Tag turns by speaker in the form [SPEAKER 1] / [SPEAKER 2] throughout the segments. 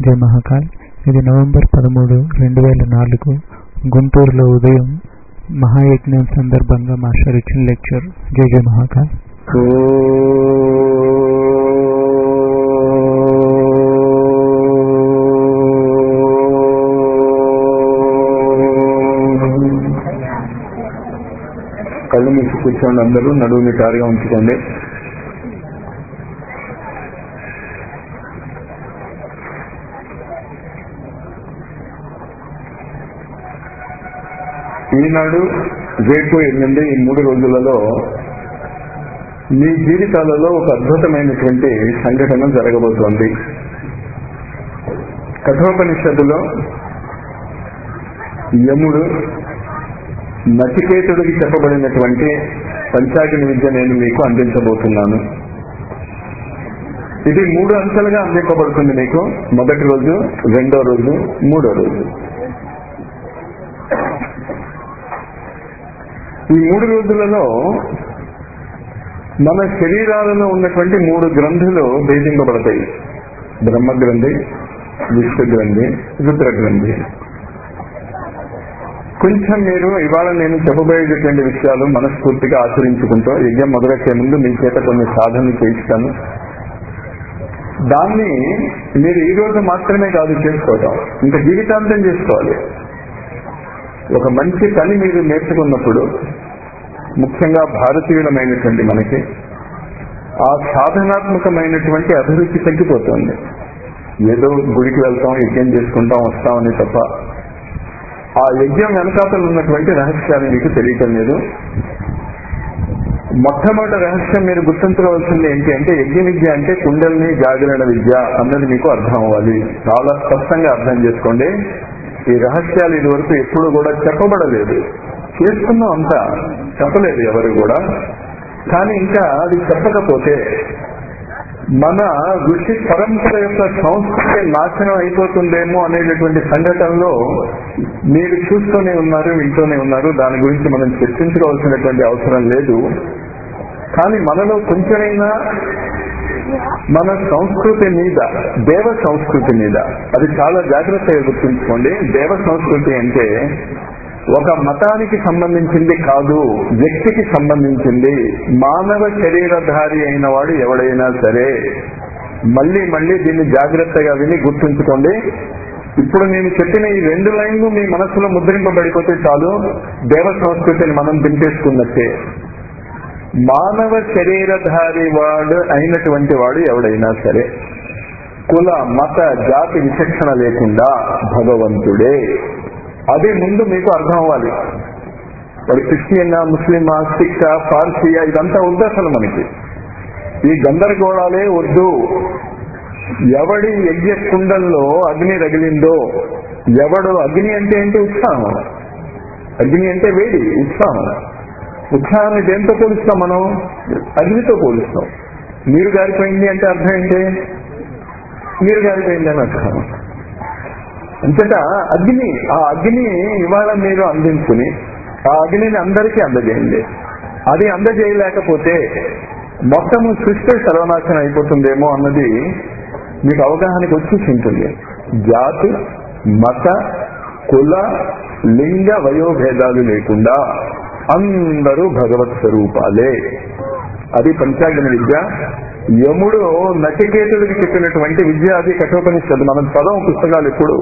[SPEAKER 1] జై మహాకాల్ ఇది నవంబర్ పదమూడు రెండు వేల నాలుగు గుంటూరులో ఉదయం మహాయజ్ఞం సందర్భంగా మాస్టర్ ఇచ్చిన లెక్చర్ జై జై మహాకాల్
[SPEAKER 2] కళ్ళు మూసి కూర్చోండి అందరూ నడువుని టారుగా ఉంచుకోండి ఈనాడు రేపు ఎల్లుండి ఈ మూడు రోజులలో మీ జీవితాలలో ఒక అద్భుతమైనటువంటి సంఘటన జరగబోతోంది కఠోపనిషత్తులో యముడు నచికేతుడికి చెప్పబడినటువంటి పంచాగ్ని విద్య నేను మీకు అందించబోతున్నాను ఇది మూడు అంశాలుగా అందింపబడుతుంది మీకు మొదటి రోజు రెండో రోజు మూడో రోజు ఈ మూడు రోజులలో మన శరీరాలలో ఉన్నటువంటి మూడు గ్రంథులు భేదింపబడతాయి బ్రహ్మ గ్రంథి విష్ణు గ్రంథి రుద్ర గ్రంథి కొంచెం మీరు ఇవాళ నేను చెప్పబోయేటటువంటి విషయాలు మనస్ఫూర్తిగా ఆచరించుకుంటూ యజ్ఞం మొదలెట్టే ముందు మీ చేత కొన్ని సాధనలు చేయిస్తాను దాన్ని మీరు ఈ రోజు మాత్రమే కాదు చేసుకోవటం ఇంకా జీవితాంతం చేసుకోవాలి ఒక మంచి పని మీరు నేర్చుకున్నప్పుడు ముఖ్యంగా భారతీయులమైనటువంటి మనకి ఆ సాధనాత్మకమైనటువంటి అభిరుచి తగ్గిపోతుంది ఏదో గుడికి వెళ్తాం యజ్ఞం చేసుకుంటాం వస్తామని తప్ప ఆ యజ్ఞం వెనకాతలు ఉన్నటువంటి రహస్యాలు మీకు తెలియటం లేదు మొట్టమొదటి రహస్యం మీరు గుర్తుంచుకోవాల్సింది ఏంటి అంటే యజ్ఞ విద్య అంటే కుండల్ని జాగరణ విద్య అన్నది మీకు అర్థం అవ్వాలి చాలా స్పష్టంగా అర్థం చేసుకోండి ఈ రహస్యాలు ఇది వరకు ఎప్పుడు కూడా చెప్పబడలేదు చేస్తున్నాం అంతా చెప్పలేదు ఎవరు కూడా కానీ ఇంకా అది చెప్పకపోతే మన ఋషి పరంపర యొక్క సంస్కృతి నాశనం అయిపోతుందేమో అనేటటువంటి సంఘటనలో మీరు చూస్తూనే ఉన్నారు వింటూనే ఉన్నారు దాని గురించి మనం చర్చించుకోవాల్సినటువంటి అవసరం లేదు కానీ మనలో కొంచెమైనా మన సంస్కృతి మీద దేవ సంస్కృతి మీద అది చాలా జాగ్రత్తగా గుర్తుంచుకోండి దేవ సంస్కృతి అంటే ఒక మతానికి సంబంధించింది కాదు వ్యక్తికి సంబంధించింది మానవ శరీరధారి అయిన వాడు ఎవడైనా సరే మళ్ళీ మళ్ళీ దీన్ని జాగ్రత్తగా విని గుర్తుంచుకోండి ఇప్పుడు నేను చెప్పిన ఈ రెండు లైన్లు మీ మనసులో ముద్రింపబడిపోతే చాలు దేవ సంస్కృతిని మనం దింపేసుకున్నట్టే మానవ శరీరధారి వాడు అయినటువంటి వాడు ఎవడైనా సరే కుల మత జాతి విచక్షణ లేకుండా భగవంతుడే అది ముందు మీకు అర్థం అవ్వాలి వాడు క్రిస్టియన్ ముస్లిమా సిక్ పార్సీయా ఇదంతా వద్దు అసలు మనకి ఈ గందరగోళాలే వద్దు ఎవడి యజ్ఞ కుండల్లో అగ్ని రగిలిందో ఎవడు అగ్ని అంటే ఏంటి ఉత్సాహం అగ్ని అంటే వేడి ఉత్సాహం ఉత్సాహాన్ని దేంతో పోలుస్తాం మనం అగ్నితో పోలుస్తాం నీరు గారిపోయింది అంటే అర్థం ఏంటి నీరు గారిపోయింది అని అర్థం అంతటా అగ్ని ఆ అగ్ని ఇవాళ మీరు అందించుకుని ఆ అగ్నిని అందరికీ అందజేయండి అది అందజేయలేకపోతే మొత్తము సృష్టి సర్వనాశనం అయిపోతుందేమో అన్నది మీకు అవగాహనకు వచ్చేసి ఉంటుంది జాతి మత కుల లింగ వయోభేదాలు లేకుండా అందరూ భగవత్ స్వరూపాలే అది పంచాగ్ని విద్య యముడు నచికేతుడికి చెప్పినటువంటి విద్య అది కఠోపనిషత్తు మనం పదం పుస్తకాలు ఇప్పుడు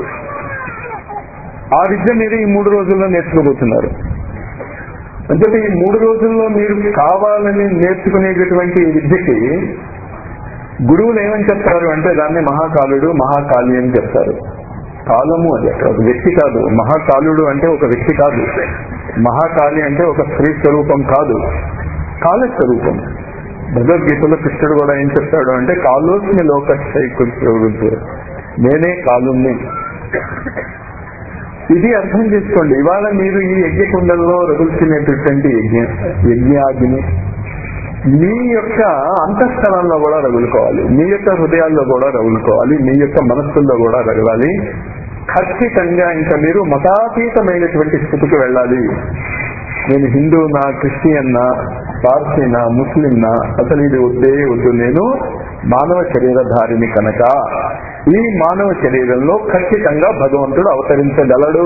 [SPEAKER 2] ఆ విద్య మీరు ఈ మూడు రోజుల్లో నేర్చుకోబోతున్నారు అంటే ఈ మూడు రోజుల్లో మీరు కావాలని నేర్చుకునేటటువంటి ఈ విద్యకి గురువులు ఏమని చెప్తారు అంటే దాన్ని మహాకాలుడు మహాకాళి అని చెప్తారు కాలము అది ఒక వ్యక్తి కాదు మహాకాలుడు అంటే ఒక వ్యక్తి కాదు మహాకాళి అంటే ఒక స్త్రీ స్వరూపం కాదు కాల స్వరూపం భగవద్గీతలో కృష్ణుడు కూడా ఏం చెప్తాడు అంటే కాలోస్మి లోక నేనే కాలుని ఇది అర్థం చేసుకోండి ఇవాళ మీరు ఈ యజ్ఞకుండల్లో రగులుతున్నటువంటి యజ్ఞ యజ్ఞాగ్ని మీ యొక్క అంతఃస్థలంలో కూడా రగులుకోవాలి మీ యొక్క హృదయాల్లో కూడా రగులుకోవాలి మీ యొక్క మనస్సుల్లో కూడా రగలాలి ఖచ్చితంగా ఇంకా మీరు మతాతీతమైనటువంటి స్థితికి వెళ్ళాలి నేను హిందూనా క్రిస్టియన్నా పార్సీనా ముస్లింనా అసలు ఇది వద్దే వద్దు నేను మానవ శరీరధారిని కనుక ఈ మానవ శరీరంలో ఖచ్చితంగా భగవంతుడు అవతరించగలడు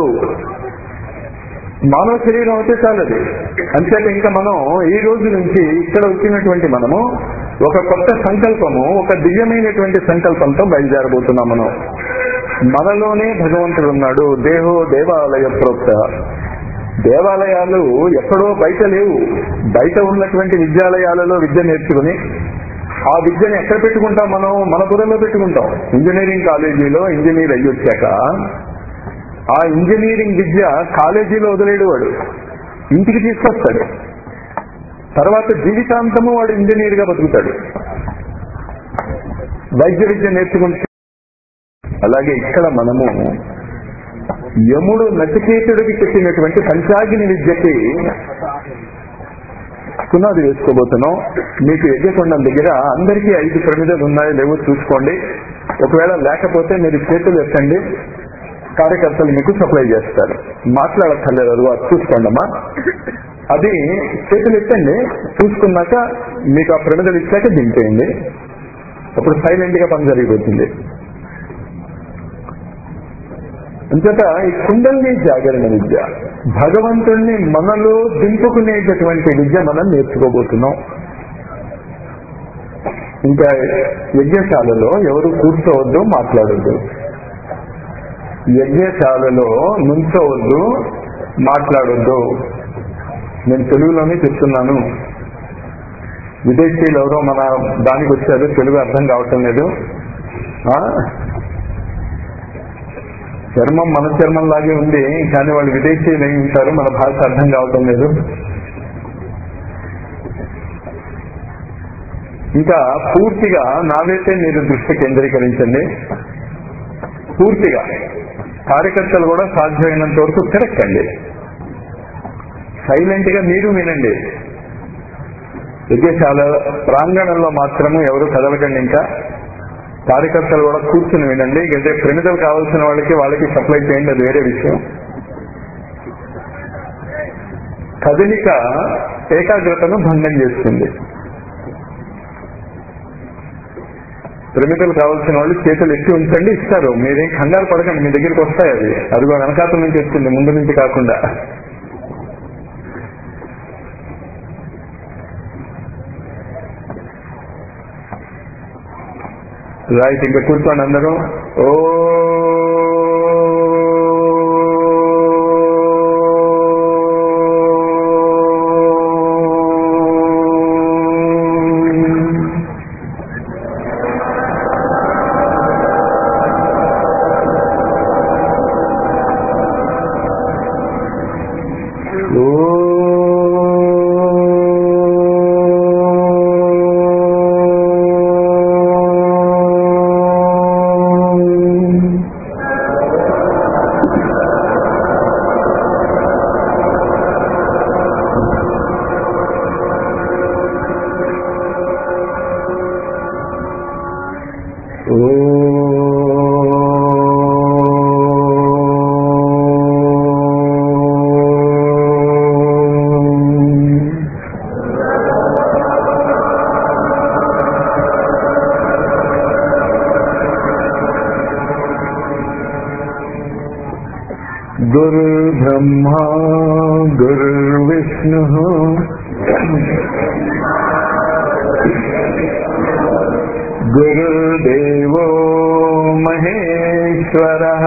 [SPEAKER 2] మానవ శరీరం అయితే చాలది అంతేత ఇంకా మనం ఈ రోజు నుంచి ఇక్కడ వచ్చినటువంటి మనము ఒక కొత్త సంకల్పము ఒక దివ్యమైనటువంటి సంకల్పంతో బయలుదేరబోతున్నాం మనం మనలోనే భగవంతుడు ఉన్నాడు దేహో దేవాలయ ప్రోక్త దేవాలయాలు ఎక్కడో బయట లేవు బయట ఉన్నటువంటి విద్యాలయాలలో విద్య నేర్చుకుని ఆ విద్యను ఎక్కడ పెట్టుకుంటాం మనం మన బుర్రలో పెట్టుకుంటాం ఇంజనీరింగ్ కాలేజీలో ఇంజనీర్ అయ్యి వచ్చాక ఆ ఇంజనీరింగ్ విద్య కాలేజీలో వదిలేడు వాడు ఇంటికి తీసుకొస్తాడు తర్వాత జీవితాంతము వాడు ఇంజనీర్ గా బతుకుతాడు వైద్య విద్య నేర్చుకుంటే అలాగే ఇక్కడ మనము యముడు నచికేతుడికి చెప్పినటువంటి పంచాగ్ని విద్యకి పునాది వేసుకోబోతున్నాం మీకు యజ్ఞకొండం దగ్గర అందరికీ ఐదు ప్రమిదలు ఉన్నాయో లేవో చూసుకోండి ఒకవేళ లేకపోతే మీరు చేతులు ఎత్తండి కార్యకర్తలు మీకు సప్లై చేస్తారు మాట్లాడక్కర్లేదు అది అది చూసుకోండి అమ్మా అది చేతులు ఎత్తండి చూసుకున్నాక మీకు ఆ ప్రమిదలు ఇచ్చాక దింపేయండి అప్పుడు సైలెంట్ గా పని జరిగిపోతుంది అంచేత ఈ కుండల్ని జాగరణ విద్య భగవంతుణ్ణి మనలో దింపుకునేటటువంటి విద్య మనం నేర్చుకోబోతున్నాం ఇంకా యజ్ఞశాలలో ఎవరు కూర్చోవద్దు మాట్లాడొద్దు యజ్ఞశాలలో నుంచోవద్దు మాట్లాడొద్దు నేను తెలుగులోనే చెప్తున్నాను విదేశీయులు ఎవరో మన దానికి వచ్చారు తెలుగు అర్థం కావటం లేదు ఆ? చర్మం మన చర్మం లాగే ఉంది కానీ వాళ్ళు విదేశీయులు అయి ఉంటారు మన భాష అర్థం కావటం లేదు ఇంకా పూర్తిగా నావైతే మీరు దృష్టి కేంద్రీకరించండి పూర్తిగా కార్యకర్తలు కూడా సాధ్యమైనంత వరకు తిరక్కండి సైలెంట్ గా మీరు వినండి యజ్ఞశాల ప్రాంగణంలో మాత్రము ఎవరు కదలకండి ఇంకా కార్యకర్తలు కూడా కూర్చుని వినండి అయితే ప్రమిదలు కావాల్సిన వాళ్ళకి వాళ్ళకి సప్లై చేయండి అది వేరే విషయం కదలిక ఏకాగ్రతను భంగం చేస్తుంది ప్రమిదలు కావాల్సిన వాళ్ళు చేతులు ఎత్తి ఉంచండి ఇస్తారు మీరేం కంగారు పడకండి మీ దగ్గరికి వస్తాయి అది అది కూడా వెనకాతల నుంచి వస్తుంది ముందు నుంచి కాకుండా రైట్ ఇంకా కూర్చోండి అందరూ ఓ गुरुर्ब्रह्मा गुरुर्विष्णुः गुरुदेवो महेश्वरः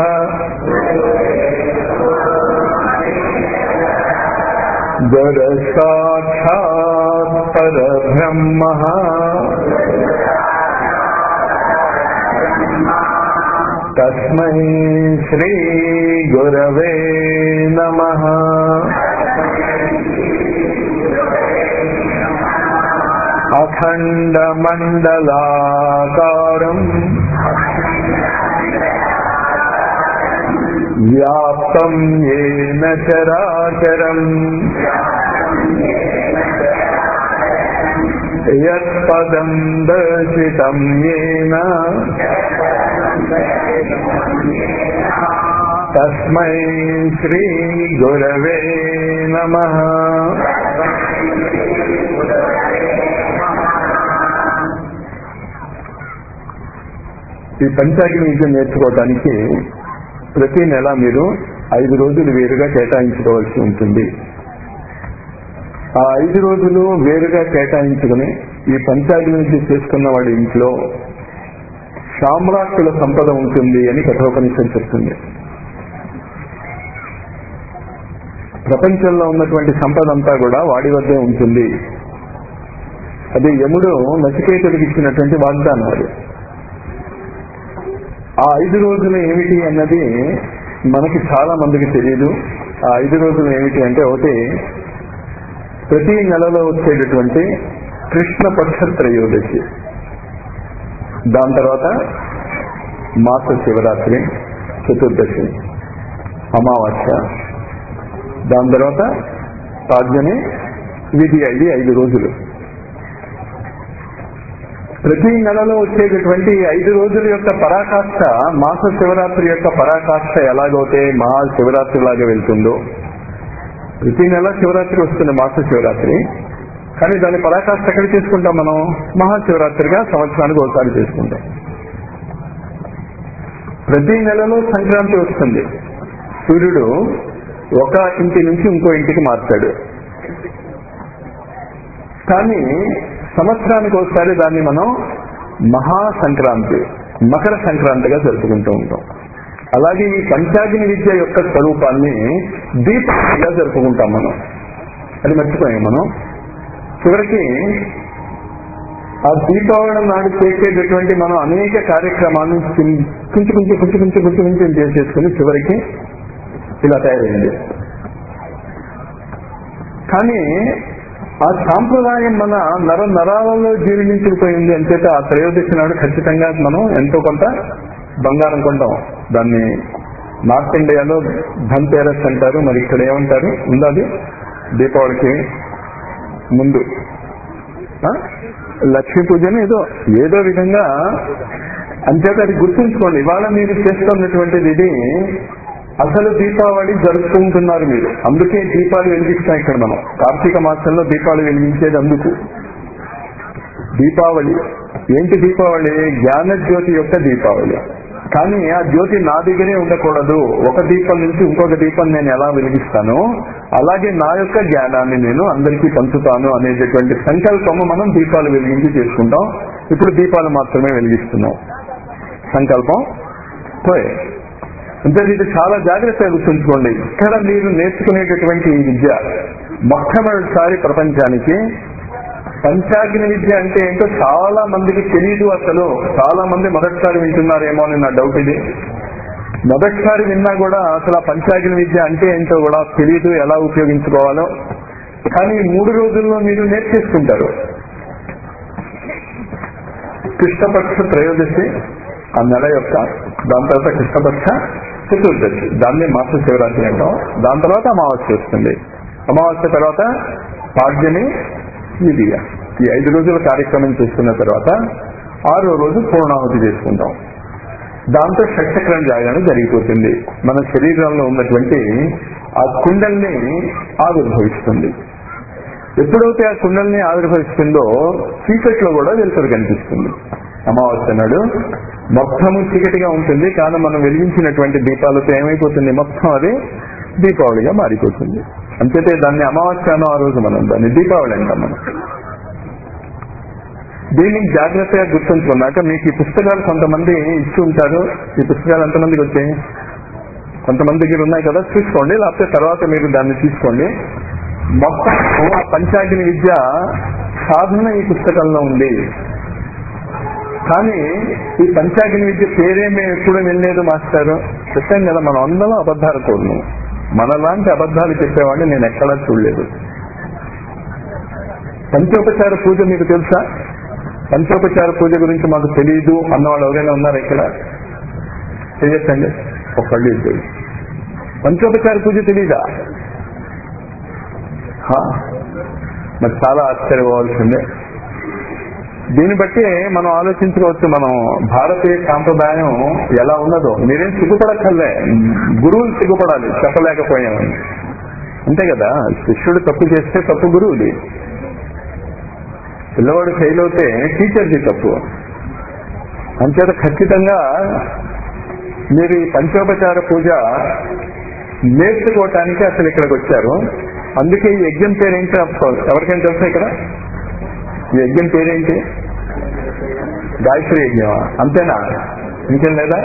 [SPEAKER 2] गुरसाक्षात् परब्रह्मः तस्मै श्रीगुरवे नमः अखण्डमण्डलाकारम् व्याप्तम् येन चराचरम् यत्पदम् दर्शितम् येन तस्मै श्रीगुरवे नमः ఈ పంచాగ్ని విద్య నేర్చుకోవటానికి ప్రతి నెల మీరు ఐదు రోజులు వేరుగా కేటాయించుకోవాల్సి ఉంటుంది ఆ ఐదు రోజులు వేరుగా కేటాయించుకుని ఈ పంచాగ్ని విద్య చేసుకున్న వాడి ఇంట్లో సామ్రాట్టుల సంపద ఉంటుంది అని కఠోపనిషం చెప్తుంది ప్రపంచంలో ఉన్నటువంటి సంపద అంతా కూడా వాడి వద్దే ఉంటుంది అది యముడు నచికేతుడికి ఇచ్చినటువంటి వాగ్దానం అది ఆ ఐదు రోజులు ఏమిటి అన్నది మనకి చాలా మందికి తెలియదు ఆ ఐదు రోజులు ఏమిటి అంటే ఒకటి ప్రతి నెలలో వచ్చేటటువంటి కృష్ణపక్ష త్రయోదశి దాని తర్వాత మాస శివరాత్రి చతుర్దశి అమావాస్య దాని తర్వాత పాడ్యమి విధి అయ్యి ఐదు రోజులు ప్రతి నెలలో వచ్చేటటువంటి ఐదు రోజుల యొక్క పరాకాష్ట మాస శివరాత్రి యొక్క పరాకాష్ట ఎలాగైతే మహా శివరాత్రి లాగా వెళ్తుందో ప్రతి నెల శివరాత్రి వస్తుంది మాస శివరాత్రి కానీ దాని పరాకాష్ట ఎక్కడ చేసుకుంటాం మనం మహాశివరాత్రిగా సంవత్సరానికి ఒకసారి చేసుకుంటాం ప్రతి నెలలో సంక్రాంతి వస్తుంది సూర్యుడు ఒక ఇంటి నుంచి ఇంకో ఇంటికి మార్చాడు కానీ సంవత్సరానికి ఒకసారి దాన్ని మనం మహా సంక్రాంతి మకర సంక్రాంతిగా జరుపుకుంటూ ఉంటాం అలాగే ఈ పంచాగ్ని విద్య యొక్క స్వరూపాన్ని దీపావళిగా జరుపుకుంటాం మనం అది మర్చిపోయాం మనం చివరికి ఆ దీపావళి నాడు చేసేటటువంటి మనం అనేక కార్యక్రమాలను కొంచెం కొంచెం కొంచెం కొంచెం కొంచెం కొంచెం చేసేసుకుని చివరికి ఇలా తయారైంది కానీ ఆ సాంప్రదాయం మన నర నరాలలో జీర్ణించుకుపోయింది అంచేత ఆ త్రయోదశి నాడు ఖచ్చితంగా మనం ఎంతో కొంత బంగారం కొంటాం దాన్ని నార్త్ ఇండియాలో ధన్తేరస్ అంటారు మరి ఇక్కడ ఏమంటారు ఉందా అది దీపావళికి ముందు ఆ? లక్ష్మీ పూజని ఏదో ఏదో విధంగా అంచేత అది గుర్తుంచుకోండి ఇవాళ మీరు చేస్తున్నటువంటిది ఇది అసలు దీపావళి జరుపుకుంటున్నారు మీరు అందుకే దీపాలు వెలిగిస్తాం ఇక్కడ మనం కార్తీక మాసంలో దీపాలు వెలిగించేది అందుకు దీపావళి ఏంటి దీపావళి జ్ఞాన జ్యోతి యొక్క దీపావళి కానీ ఆ జ్యోతి నా దగ్గరే ఉండకూడదు ఒక దీపం నుంచి ఇంకొక దీపం నేను ఎలా వెలిగిస్తానో అలాగే నా యొక్క జ్ఞానాన్ని నేను అందరికీ పంచుతాను అనేటటువంటి సంకల్పము మనం దీపాలు వెలిగించి చేసుకుంటాం ఇప్పుడు దీపాలు మాత్రమే వెలిగిస్తున్నాం సంకల్పం పోయే అంటే ఇది చాలా జాగ్రత్తగా గుర్తుంచుకోండి ఇక్కడ మీరు నేర్చుకునేటటువంటి ఈ విద్య మొట్టమొదటిసారి ప్రపంచానికి పంచాగ్ని విద్య అంటే ఏంటో చాలా మందికి తెలియదు అసలు చాలా మంది మొదటిసారి వింటున్నారేమో అని నా డౌట్ ఇది మొదటిసారి విన్నా కూడా అసలు ఆ పంచాగ్ని విద్య అంటే ఏంటో కూడా తెలియదు ఎలా ఉపయోగించుకోవాలో కానీ ఈ మూడు రోజుల్లో మీరు నేర్చేసుకుంటారు కృష్ణపక్ష త్రయోదశి ఆ నెల యొక్క దాని తర్వాత కృష్ణపక్ష చతుర్దశి దాన్ని మాస శివరాత్రి అంటాం దాని తర్వాత అమావాస్య వస్తుంది అమావాస్య తర్వాత పాడ్యమి విధియ ఈ ఐదు రోజుల కార్యక్రమం చేసుకున్న తర్వాత ఆరో రోజు పూర్ణాహుతి చేసుకుంటాం దాంతో షట్చక్రం జాగరణ జరిగిపోతుంది మన శరీరంలో ఉన్నటువంటి ఆ కుండల్ని ఆవిర్భవిస్తుంది ఎప్పుడైతే ఆ కుండల్ని ఆవిర్భవిస్తుందో చీకట్లో కూడా వెలుతురు కనిపిస్తుంది అమావాస్య నాడు మొత్తము చీకటిగా ఉంటుంది కానీ మనం వెలిగించినటువంటి దీపాలతో ఏమైపోతుంది మొత్తం అది దీపావళిగా మారిపోతుంది అంతేతే దాన్ని అమావాస్య అనో ఆ రోజు మనం దాన్ని దీపావళి అంటాం మనం దీన్ని జాగ్రత్తగా గుర్తుంచుకున్నాక మీకు ఈ పుస్తకాలు కొంతమంది ఇచ్చి ఉంటారు ఈ పుస్తకాలు ఎంతమందికి వచ్చాయి కొంతమంది దగ్గర ఉన్నాయి కదా చూసుకోండి లేకపోతే తర్వాత మీరు దాన్ని తీసుకోండి మొత్తం ఆ పంచాగ్ని విద్య సాధన ఈ పుస్తకంలో ఉంది కానీ ఈ పంచాగ్ని విద్య పేరే మేము ఎప్పుడు వినలేదు మాస్టారు చెప్పాం కదా మనం అందరం అబద్ధాలు కోరును మనలాంటి అబద్ధాలు చెప్పేవాడిని నేను ఎక్కడా చూడలేదు పంచోపచార పూజ మీకు తెలుసా పంచోపచార పూజ గురించి మాకు తెలియదు అన్నవాళ్ళు ఎవరైనా ఉన్నారా ఇక్కడ చేయొచ్చండి ఒక్కళ్ళు ఇద్దరు పంచోపచార పూజ తెలీదా హా, మరి చాలా ఆశ్చర్యపోవాల్సిందే దీన్ని బట్టి మనం ఆలోచించుకోవచ్చు మనం భారతీయ సాంప్రదాయం ఎలా ఉన్నదో మీరేం సిగ్గుపడక్కర్లే గురువులు సిగ్గుపడాలి చెప్పలేకపోయామని అంతే కదా శిష్యుడు తప్పు చేస్తే తప్పు గురువుది పిల్లవాడు ఫెయిల్ అవుతే టీచర్ది తప్పు అంచేత ఖచ్చితంగా మీరు ఈ పంచోపచార పూజ నేర్చుకోవటానికి అసలు ఇక్కడికి వచ్చారు అందుకే ఈ యజ్ఞం పేరేంటి ఎవరికైనా తెలుసా ఇక్కడ ఈ యజ్ఞం పేరేంటి గాయత్రి యజ్ఞమా అంతేనా ఇంకేం లేదా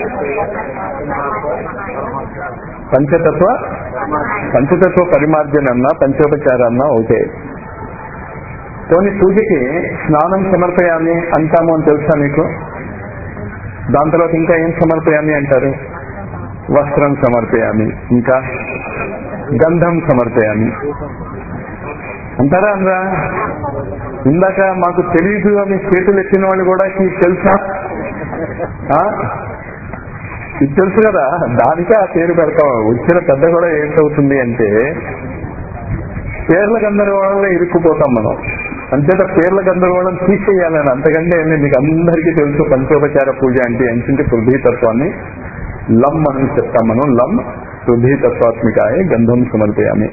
[SPEAKER 2] పంచతత్వ పంచతత్వ పరిమార్జన అన్నా పంచోపచార అన్నా ఒకటే కొన్ని పూజకి స్నానం సమర్పయామి అంటాము అని తెలుసా మీకు దాని తర్వాత ఇంకా ఏం సమర్పయామి అంటారు వస్త్రం సమర్పయామి ఇంకా గంధం సమర్పయామి అంటారా అనరా ఇందాక మాకు తెలియదు అని చేతులు ఎత్తిన వాళ్ళు కూడా ఇది తెలుసా ఆ? ఇది తెలుసు కదా దానికే ఆ పేరు పెడతాం వచ్చిన పెద్ద కూడా ఏంటవుతుంది అంటే పేర్ల గందరగోళంలో ఇరుక్కుపోతాం మనం అంతేత పేర్ల గందరగోళం తీసేయాలని అంతకంటే ఏంటి మీకు అందరికీ తెలుసు పంచోపచార పూజ అంటే ఏంటంటే పృథ్వీతత్వాన్ని లం అని చెప్తాం మనం లం పృథ్వీతత్వాత్మికాయ గంధం సమర్పయామి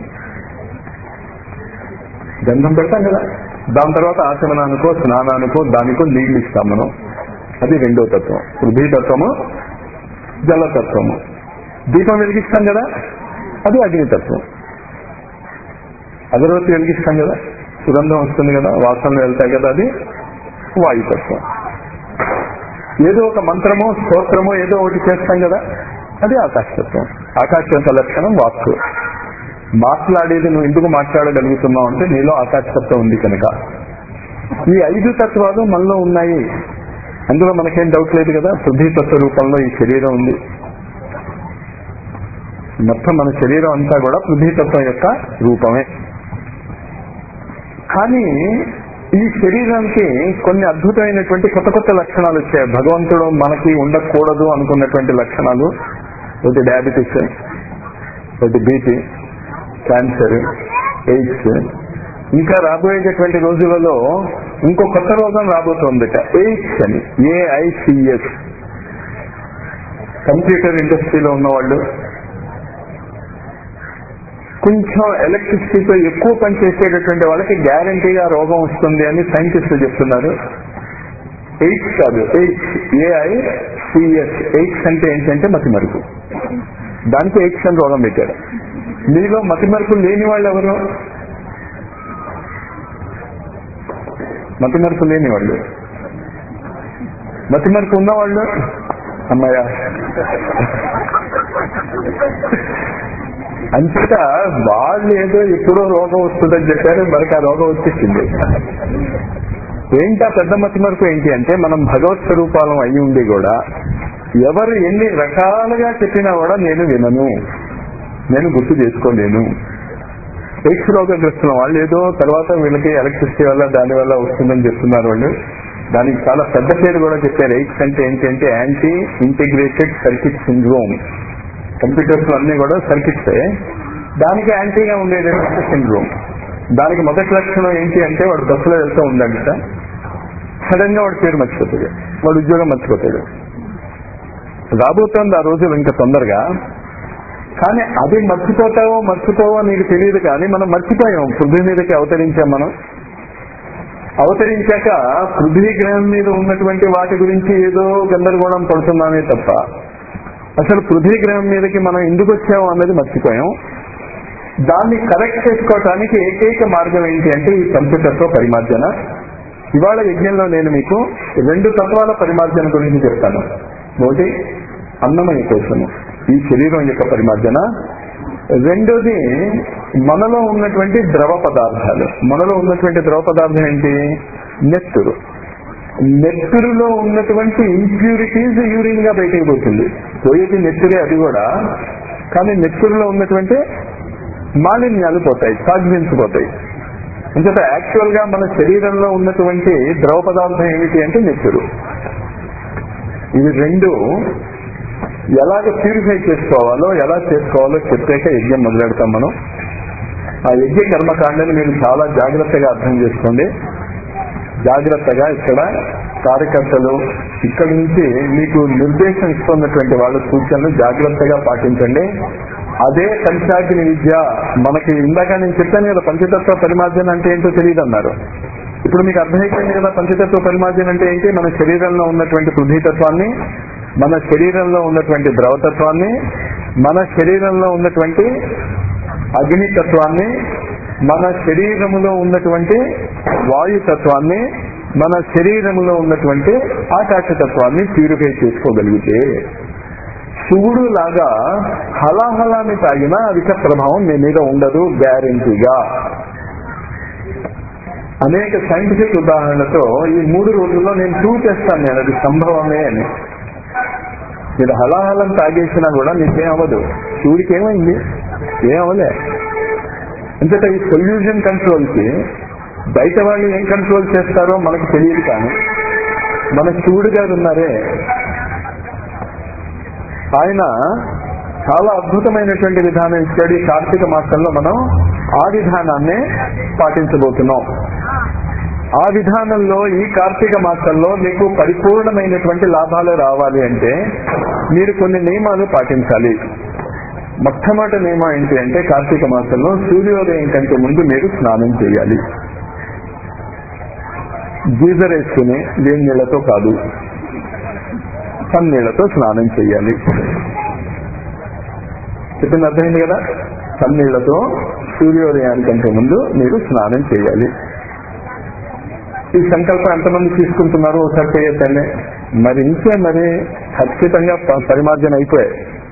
[SPEAKER 2] గంధం పెడతాం కదా దాని తర్వాత ఆచమనానికో స్నానానికో దానికో నీళ్లు ఇస్తాం మనం అది రెండో తత్వం పృథ్వీతత్వము జలతత్వము దీపం వెలిగిస్తాం కదా అది అగ్నితత్వం అగరవత్తి వెలిగిస్తాం కదా సుగంధం వస్తుంది కదా వాసనలు వెళ్తాయి కదా అది వాయుతత్వం ఏదో ఒక మంత్రమో స్తోత్రమో ఏదో ఒకటి చేస్తాం కదా అది ఆకాశతత్వం ఆకాశతత్వ లక్షణం వాక్కు మాట్లాడేది నువ్వు ఎందుకు మాట్లాడగలుగుతున్నావు అంటే నీలో ఆకాశతత్వం ఉంది కనుక ఈ ఐదు తత్వాలు మనలో ఉన్నాయి అందులో మనకేం డౌట్ లేదు కదా పృథ్వీతత్వ రూపంలో ఈ శరీరం ఉంది మొత్తం మన శరీరం అంతా కూడా పృథ్వీతత్వం యొక్క రూపమే కానీ ఈ శరీరానికి కొన్ని అద్భుతమైనటువంటి కొత్త కొత్త లక్షణాలు వచ్చాయి భగవంతుడు మనకి ఉండకూడదు అనుకున్నటువంటి లక్షణాలు ఒకటి డయాబెటిస్ ఒకటి బీపీ క్యాన్సర్ ఎయిడ్స్ ఇంకా రాబోయేటటువంటి రోజులలో ఇంకో కొత్త రోగం రాబోతోందట ఎయిడ్స్ అని ఏఐసిఎస్ కంప్యూటర్ ఇండస్ట్రీలో ఉన్నవాళ్ళు కొంచెం ఎలక్ట్రిసిటీతో ఎక్కువ పనిచేసేటటువంటి వాళ్ళకి గ్యారంటీగా రోగం వస్తుంది అని సైంటిస్టులు చెప్తున్నారు ఎయిడ్స్ కాదు ఎయిడ్స్ ఏఐ సిఎస్ ఎయిడ్స్ అంటే ఏంటంటే మతిమరుపు దానికి ఎయిడ్స్ అని రోగం పెట్టారు మీలో మతిమరుపు లేని వాళ్ళు ఎవరు మతిమరుపు లేని వాళ్ళు మతిమరుపు ఉన్నవాళ్ళు అమ్మాయ అంచేత వాళ్ళు ఏదో ఎప్పుడో రోగం వస్తుందని చెప్పారు మనకి ఆ రోగం వచ్చేసింది ఏంటి ఆ పెద్ద మతిమరుపు ఏంటి అంటే మనం భగవత్ స్వరూపాలం అయి ఉండి కూడా ఎవరు ఎన్ని రకాలుగా చెప్పినా కూడా నేను వినను నేను గుర్తు చేసుకోలేను ఎక్స్ రోగగ్రస్తున్న వాళ్ళు ఏదో తర్వాత వీళ్ళకి ఎలక్ట్రిసిటీ వల్ల దాని వల్ల వస్తుందని చెప్తున్నారు వాళ్ళు దానికి చాలా పెద్ద పేరు కూడా చెప్పారు ఎయిడ్స్ అంటే ఏంటంటే anti integrated circuit syndrome computers అన్ని కూడా సర్కిట్స్ దానికి యాంటీగా ఉండేది సిండ్రోమ్ దానికి మొదటి లక్షణం ఏంటి అంటే వాడు బస్సులో వెళ్తూ ఉందంట సడన్ గా వాడు పేరు మర్చిపోతాడు వాడు ఉద్యోగం మర్చిపోతాడు రాబోతోంది ఆ రోజులు ఇంకా తొందరగా కానీ అది మర్చిపోతావో మర్చిపోవో నీకు తెలియదు కానీ మనం మర్చిపోయాం పృథ్వీ మీదకి అవతరించాం మనం అవతరించాక పృథ్వీ గ్రహం మీద ఉన్నటువంటి వాటి గురించి ఏదో గందరగోళం పడుతున్నామే తప్ప అసలు పృథ్వీ గ్రహం మీదకి మనం ఎందుకు వచ్చాము అన్నది మర్చిపోయాం దాన్ని కరెక్ట్ చేసుకోవటానికి ఏకైక మార్గం ఏంటి అంటే ఈ పంచతత్వ పరిమార్జన ఇవాళ యజ్ఞంలో నేను మీకు రెండు తత్వాల పరిమార్జన గురించి చెప్తాను ఒకటి అన్నమయ కోసము ఈ శరీరం యొక్క పరిమార్జన రెండోది మనలో ఉన్నటువంటి ద్రవ పదార్థాలు మనలో ఉన్నటువంటి ద్రవ పదార్థం ఏంటి నెత్తురు నెత్తురులో ఉన్నటువంటి ఇంప్యూరిటీస్ యూరిన్ గా బయటకు పోతుంది పోయేది నెత్తురే అది కూడా కానీ నెత్తురులో ఉన్నటువంటి మాలిన్యాలు పోతాయి టాక్సిన్స్ పోతాయి అంచేత యాక్చువల్ గా మన శరీరంలో ఉన్నటువంటి ద్రవ పదార్థం ఏమిటి అంటే నెత్తురు ఇవి రెండు ఎలాగ ప్యూరిఫై చేసుకోవాలో ఎలా చేసుకోవాలో చెప్పాక యజ్ఞం మొదలెడతాం మనం ఆ యజ్ఞ కర్మకాండని మీరు చాలా జాగ్రత్తగా అర్థం చేసుకోండి జాగ్రత్తగా ఇక్కడ కార్యకర్తలు ఇక్కడి నుంచి మీకు నిర్దేశం ఇస్తున్నటువంటి వాళ్ళ సూచనలు జాగ్రత్తగా పాటించండి అదే పంచాగ్ని విద్య మనకి ఇందాక నేను చెప్పాను కదా పంచతత్వ పరిమార్జన అంటే ఏంటో తెలియదు అన్నారు ఇప్పుడు మీకు అర్థమైపోయింది కదా పంచతత్వ పరిమార్జన అంటే ఏంటి మన శరీరంలో ఉన్నటువంటి పృథ్వీతత్వాన్ని మన శరీరంలో ఉన్నటువంటి ద్రవతత్వాన్ని మన శరీరంలో ఉన్నటువంటి అగ్నితత్వాన్ని మన శరీరములో ఉన్నటువంటి వాయుతత్వాన్ని మన శరీరంలో ఉన్నటువంటి ఆకాశతత్వాన్ని ప్యూరిఫై చేసుకోగలిగితే శివుడు లాగా హలాహలాన్ని తాగినా అధిక ప్రభావం మీ మీద ఉండదు గ్యారంటీగా అనేక సైంటిఫిక్ ఉదాహరణలతో ఈ మూడు రోజుల్లో నేను ప్రూవ్ చేస్తాను నేను అది సంభవమే అని మీరు హలాహలం తాగేసినా కూడా మీకేం అవ్వదు శివుడికి ఏమైంది ఏం అవ్వలే అంతేత ఈ సొల్యూషన్ కంట్రోల్ కి బయట వాళ్ళు ఏం కంట్రోల్ చేస్తారో మనకు తెలియదు కానీ మన శివుడు గారు ఉన్నారే ఆయన చాలా అద్భుతమైనటువంటి విధానం ఇచ్చాడు ఈ కార్తీక మాసంలో మనం ఆ విధానాన్నే పాటించబోతున్నాం ఆ విధానంలో ఈ కార్తీక మాసంలో మీకు పరిపూర్ణమైనటువంటి లాభాలు రావాలి అంటే మీరు కొన్ని నియమాలు పాటించాలి మొట్టమొదటి నియమం ఏంటి అంటే కార్తీక మాసంలో సూర్యోదయం కంటే ముందు మీరు స్నానం చేయాలి గీజర్ వేసుకుని వేడి నీళ్లతో కాదు సన్నీళ్లతో స్నానం చేయాలి చెప్పింది అర్థమైంది కదా సన్నీళ్లతో సూర్యోదయానికంటే ముందు మీరు స్నానం చేయాలి ఈ సంకల్పం ఎంతమంది తీసుకుంటున్నారు ఒకసారి చేయొద్దండి మరి ఇంకే మరి ఖచ్చితంగా ప- పరిమార్జన అయిపోయాయి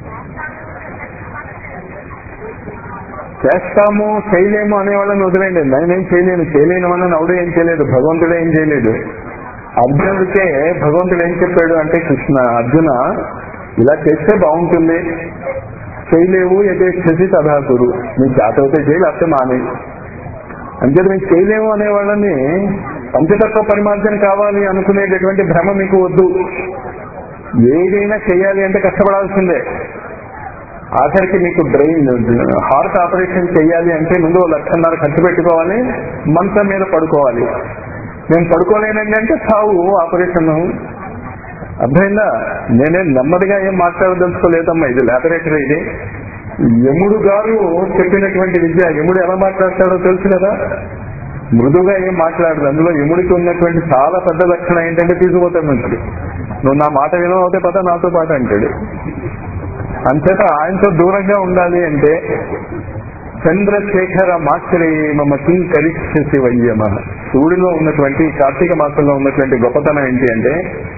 [SPEAKER 2] చేస్తాము చేయలేము అనే వాళ్ళని వదిలేండి నేనేం చేయలేను చేయలేను అని నవ్వుడు ఏం చేయలేదు భగవంతుడు ఏం చేయలేదు అర్జునుడికే భగవంతుడు ఏం చెప్పాడు అంటే కృష్ణ అర్జున ఇలా చేస్తే బాగుంటుంది చేయలేవు యథేచ్ఛసి తదా గురు నీ చేతవుతే చేయి లేకపోతే మానే అంటే మేము చేయలేము అనే వాళ్ళని పంచతత్వ పరిమార్జన కావాలి అనుకునేటటువంటి భ్రమ మీకు వద్దు ఏదైనా చేయాలి అంటే కష్టపడాల్సిందే ఆఖరికి మీకు బ్రెయిన్ హార్ట్ ఆపరేషన్ చేయాలి అంటే ముందు ఓ లక్షన్నర ఖర్చు పెట్టుకోవాలి మంచం మీద పడుకోవాలి నేను పడుకోలేనండి అంటే చావు ఆపరేషన్ అర్థమైందా నేనే నెమ్మదిగా ఏం మాట్లాడదలుచుకోలేదమ్మా ఇది లాబొరేటరీ ఇది యముడు గారు చెప్పినటువంటి విద్య యముడు ఎలా మాట్లాడతాడో తెలుసు కదా మృదుగా ఏం మాట్లాడదు అందులో యముడికి ఉన్నటువంటి చాలా పెద్ద లక్షణం ఏంటంటే తీసుకుపోతాడు నుంచి నువ్వు నా మాట వినవుతే పద నాతో పాటు అంటాడు అంతేత ఆయనతో దూరంగా ఉండాలి అంటే చంద్రశేఖర మాస్టరి మమ కిం కరిష్యసి వయ్యమ శివుడిలో ఉన్నటువంటి కార్తీక మాసంలో ఉన్నటువంటి గొప్పతనం ఏంటి అంటే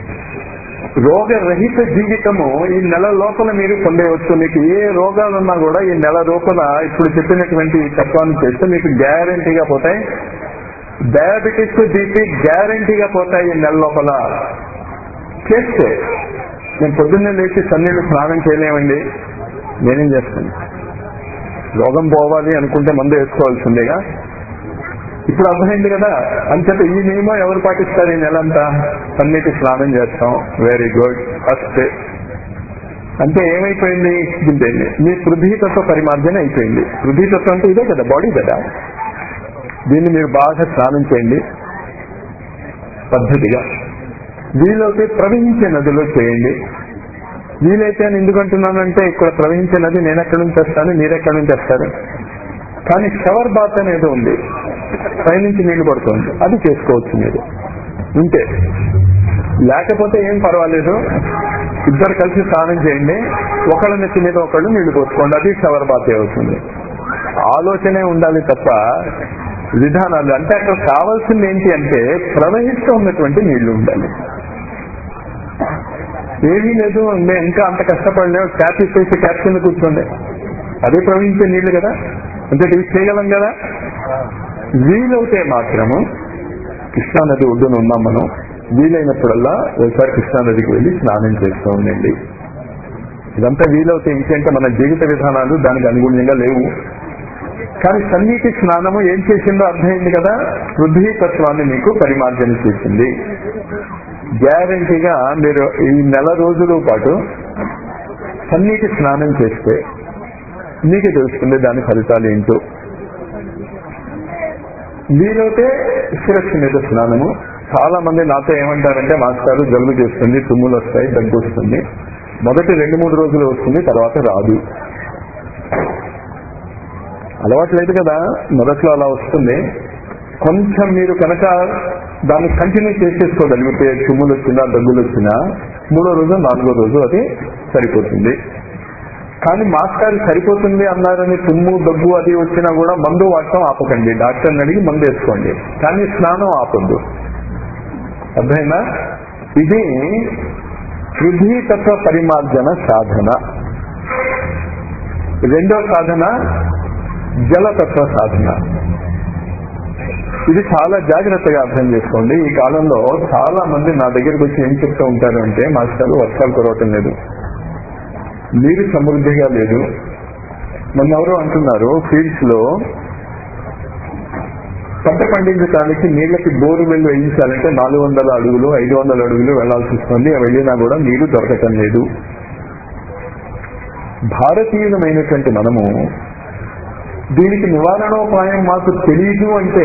[SPEAKER 2] రోగరహిత జీవితము ఈ నెల లోపల మీరు పొందేవచ్చు మీకు ఏ రోగాలున్నా కూడా ఈ నెల లోపల ఇప్పుడు చెప్పినటువంటి ఈ తత్వాన్ని చేస్తే మీకు గ్యారంటీగా పోతాయి డయాబెటిస్ బీపీ గ్యారంటీగా పోతాయి ఈ నెల లోపల చేస్తే నేను పొద్దున్నే లేచి సన్నీళ్ళు స్నానం చేయలేమండి నేనేం చేస్తాను రోగం పోవాలి అనుకుంటే మందు వేసుకోవాల్సిందేగా ఇప్పుడు అర్థమైంది కదా అంతట ఈ నియమం ఎవరు పాటిస్తారు ఈ నెలంతా సన్నిటి స్నానం చేస్తాం వెరీ గుడ్ ఫస్ట్ అంటే ఏమైపోయింది దింపేయండి మీ పృథ్వీతత్వ పరిమార్జన అయిపోయింది పృథ్వీతత్వం అంటే ఇదే కదా బాడీ కదా దీన్ని మీరు బాగా స్నానం చేయండి పద్ధతిగా వీలైతే ప్రవహించే నదిలో చేయండి వీలైతే అని ఎందుకంటున్నానంటే ఇక్కడ ప్రవహించే నది నేను ఎక్కడి నుంచి వస్తాను మీరు ఎక్కడి నుంచి వస్తారు కానీ షవర్ బాత్ అనేది ఉంది పైనుంచి నీళ్లు పడుతుంది అది చేసుకోవచ్చు మీరు ఉంటే లేకపోతే ఏం పర్వాలేదు ఇద్దరు కలిసి స్నానం చేయండి ఒకళ్ళ నెత్తి మీద ఒకళ్ళు నీళ్లు పోసుకోండి అది షవర్ బాత్ అవుతుంది ఆలోచనే ఉండాలి తప్ప విధానాలు అంటే అక్కడ కావాల్సింది ఏంటి అంటే ప్రవహిస్తూ ఉన్నటువంటి నీళ్లు ఉండాలి ఏమీ లేదు మేము ఇంకా అంత కష్టపడలేము ట్యాప్ ఇప్పేసి ట్యాప్ కింద కూర్చోండి అదే ప్రవహించే నీళ్లు కదా అంటే ఇవి చేయగలం కదా వీలవుతే మాత్రము కృష్ణానది ఒడ్డున ఉన్నాం మనం వీలైనప్పుడల్లా ఒకసారి కృష్ణానదికి వెళ్ళి స్నానం చేస్తూ ఉండండి ఇదంతా వీలవుతే ఏంటంటే మన జీవిత విధానాలు దానికి అనుగుణంగా లేవు కానీ సన్నిటి స్నానము ఏం చేసిందో అర్థమైంది కదా పృథ్వీ తత్వాన్ని మీకు పరిమార్జన చేసింది గ్యారంటీగా మీరు ఈ నెల రోజుల పాటు సన్నిటి స్నానం చేస్తే మీకే తెలుస్తుంది దాని ఫలితాలు ఏంటో వీలైతే శిరస్సు మీద స్నానము చాలా మంది నాతో ఏమంటారంటే మాస్టారు జలుబు చేస్తుంది తుమ్ములు వస్తాయి దగ్గు వస్తుంది మొదటి రెండు మూడు రోజులు వస్తుంది తర్వాత రాదు అలవాటు లేదు కదా మొదట్లో అలా వస్తుంది కొంచెం మీరు కనుక దాన్ని కంటిన్యూ చేసేసుకోగలిగితే తుమ్ములు వచ్చినా దగ్గులు వచ్చినా మూడో రోజు నాలుగో రోజు అది సరిపోతుంది కానీ మాస్టర్ సరిపోతుంది అన్నారని తుమ్ము దగ్గు అది వచ్చినా కూడా మందు వాడటం ఆపకండి డాక్టర్ని అడిగి మందు వేసుకోండి కానీ స్నానం ఆపొద్దు అర్థమైనా ఇది పృథ్వీతత్వ పరిమార్జన సాధన రెండో సాధన జలతత్వ సాధన ఇది చాలా జాగ్రత్తగా అర్థం చేసుకోండి ఈ కాలంలో చాలా మంది నా దగ్గరికి వచ్చి ఏం చెప్తూ ఉంటారు అంటే మాస్టర్ వర్షాలు కురవటం లేదు నీరు సమృద్ధిగా లేదు మొన్న ఎవరో అంటున్నారు ఫీల్డ్స్ లో పంట పండించడానికి నీళ్ళకి బోరు వెళ్ళు వేయించాలంటే నాలుగు వందల అడుగులు ఐదు వందల అడుగులు వెళ్లాల్సి వస్తుంది వెళ్ళినా కూడా నీరు దొరకటం లేదు భారతీయులమైనటువంటి మనము దీనికి నివారణోపాయం మాకు తెలియదు అంటే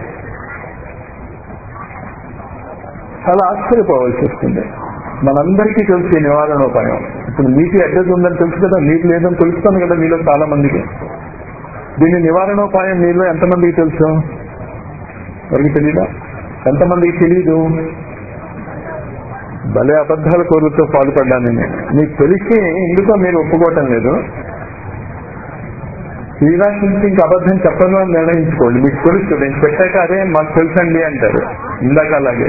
[SPEAKER 2] చాలా ఆశ్చర్యపోవాల్సి వస్తుంది మనందరికీ తెలిసే నివారణోపాయం ఇప్పుడు నీటి అడ్డది ఉందని తెలుసు కదా నీరు లేదని తెలుస్తాను కదా మీలో చాలా మందికి దీని నివారణోపాయం మీలో ఎంతమందికి తెలుసు ఎవరికి తెలీదా ఎంతమందికి తెలీదు భలే అబద్ధాల కోరుతో పాల్పడ్డాను నేను మీకు తెలిసి ఎందుకో మీరు ఒప్పుకోవటం లేదు శ్రీరాజ్ నుంచి ఇంక అబద్ధం చెప్పను అని నిర్ణయించుకోండి మీకు తెలుసు నేను పెట్టాక అదే మాకు తెలుసండి అంటారు ఇందాక అలాగే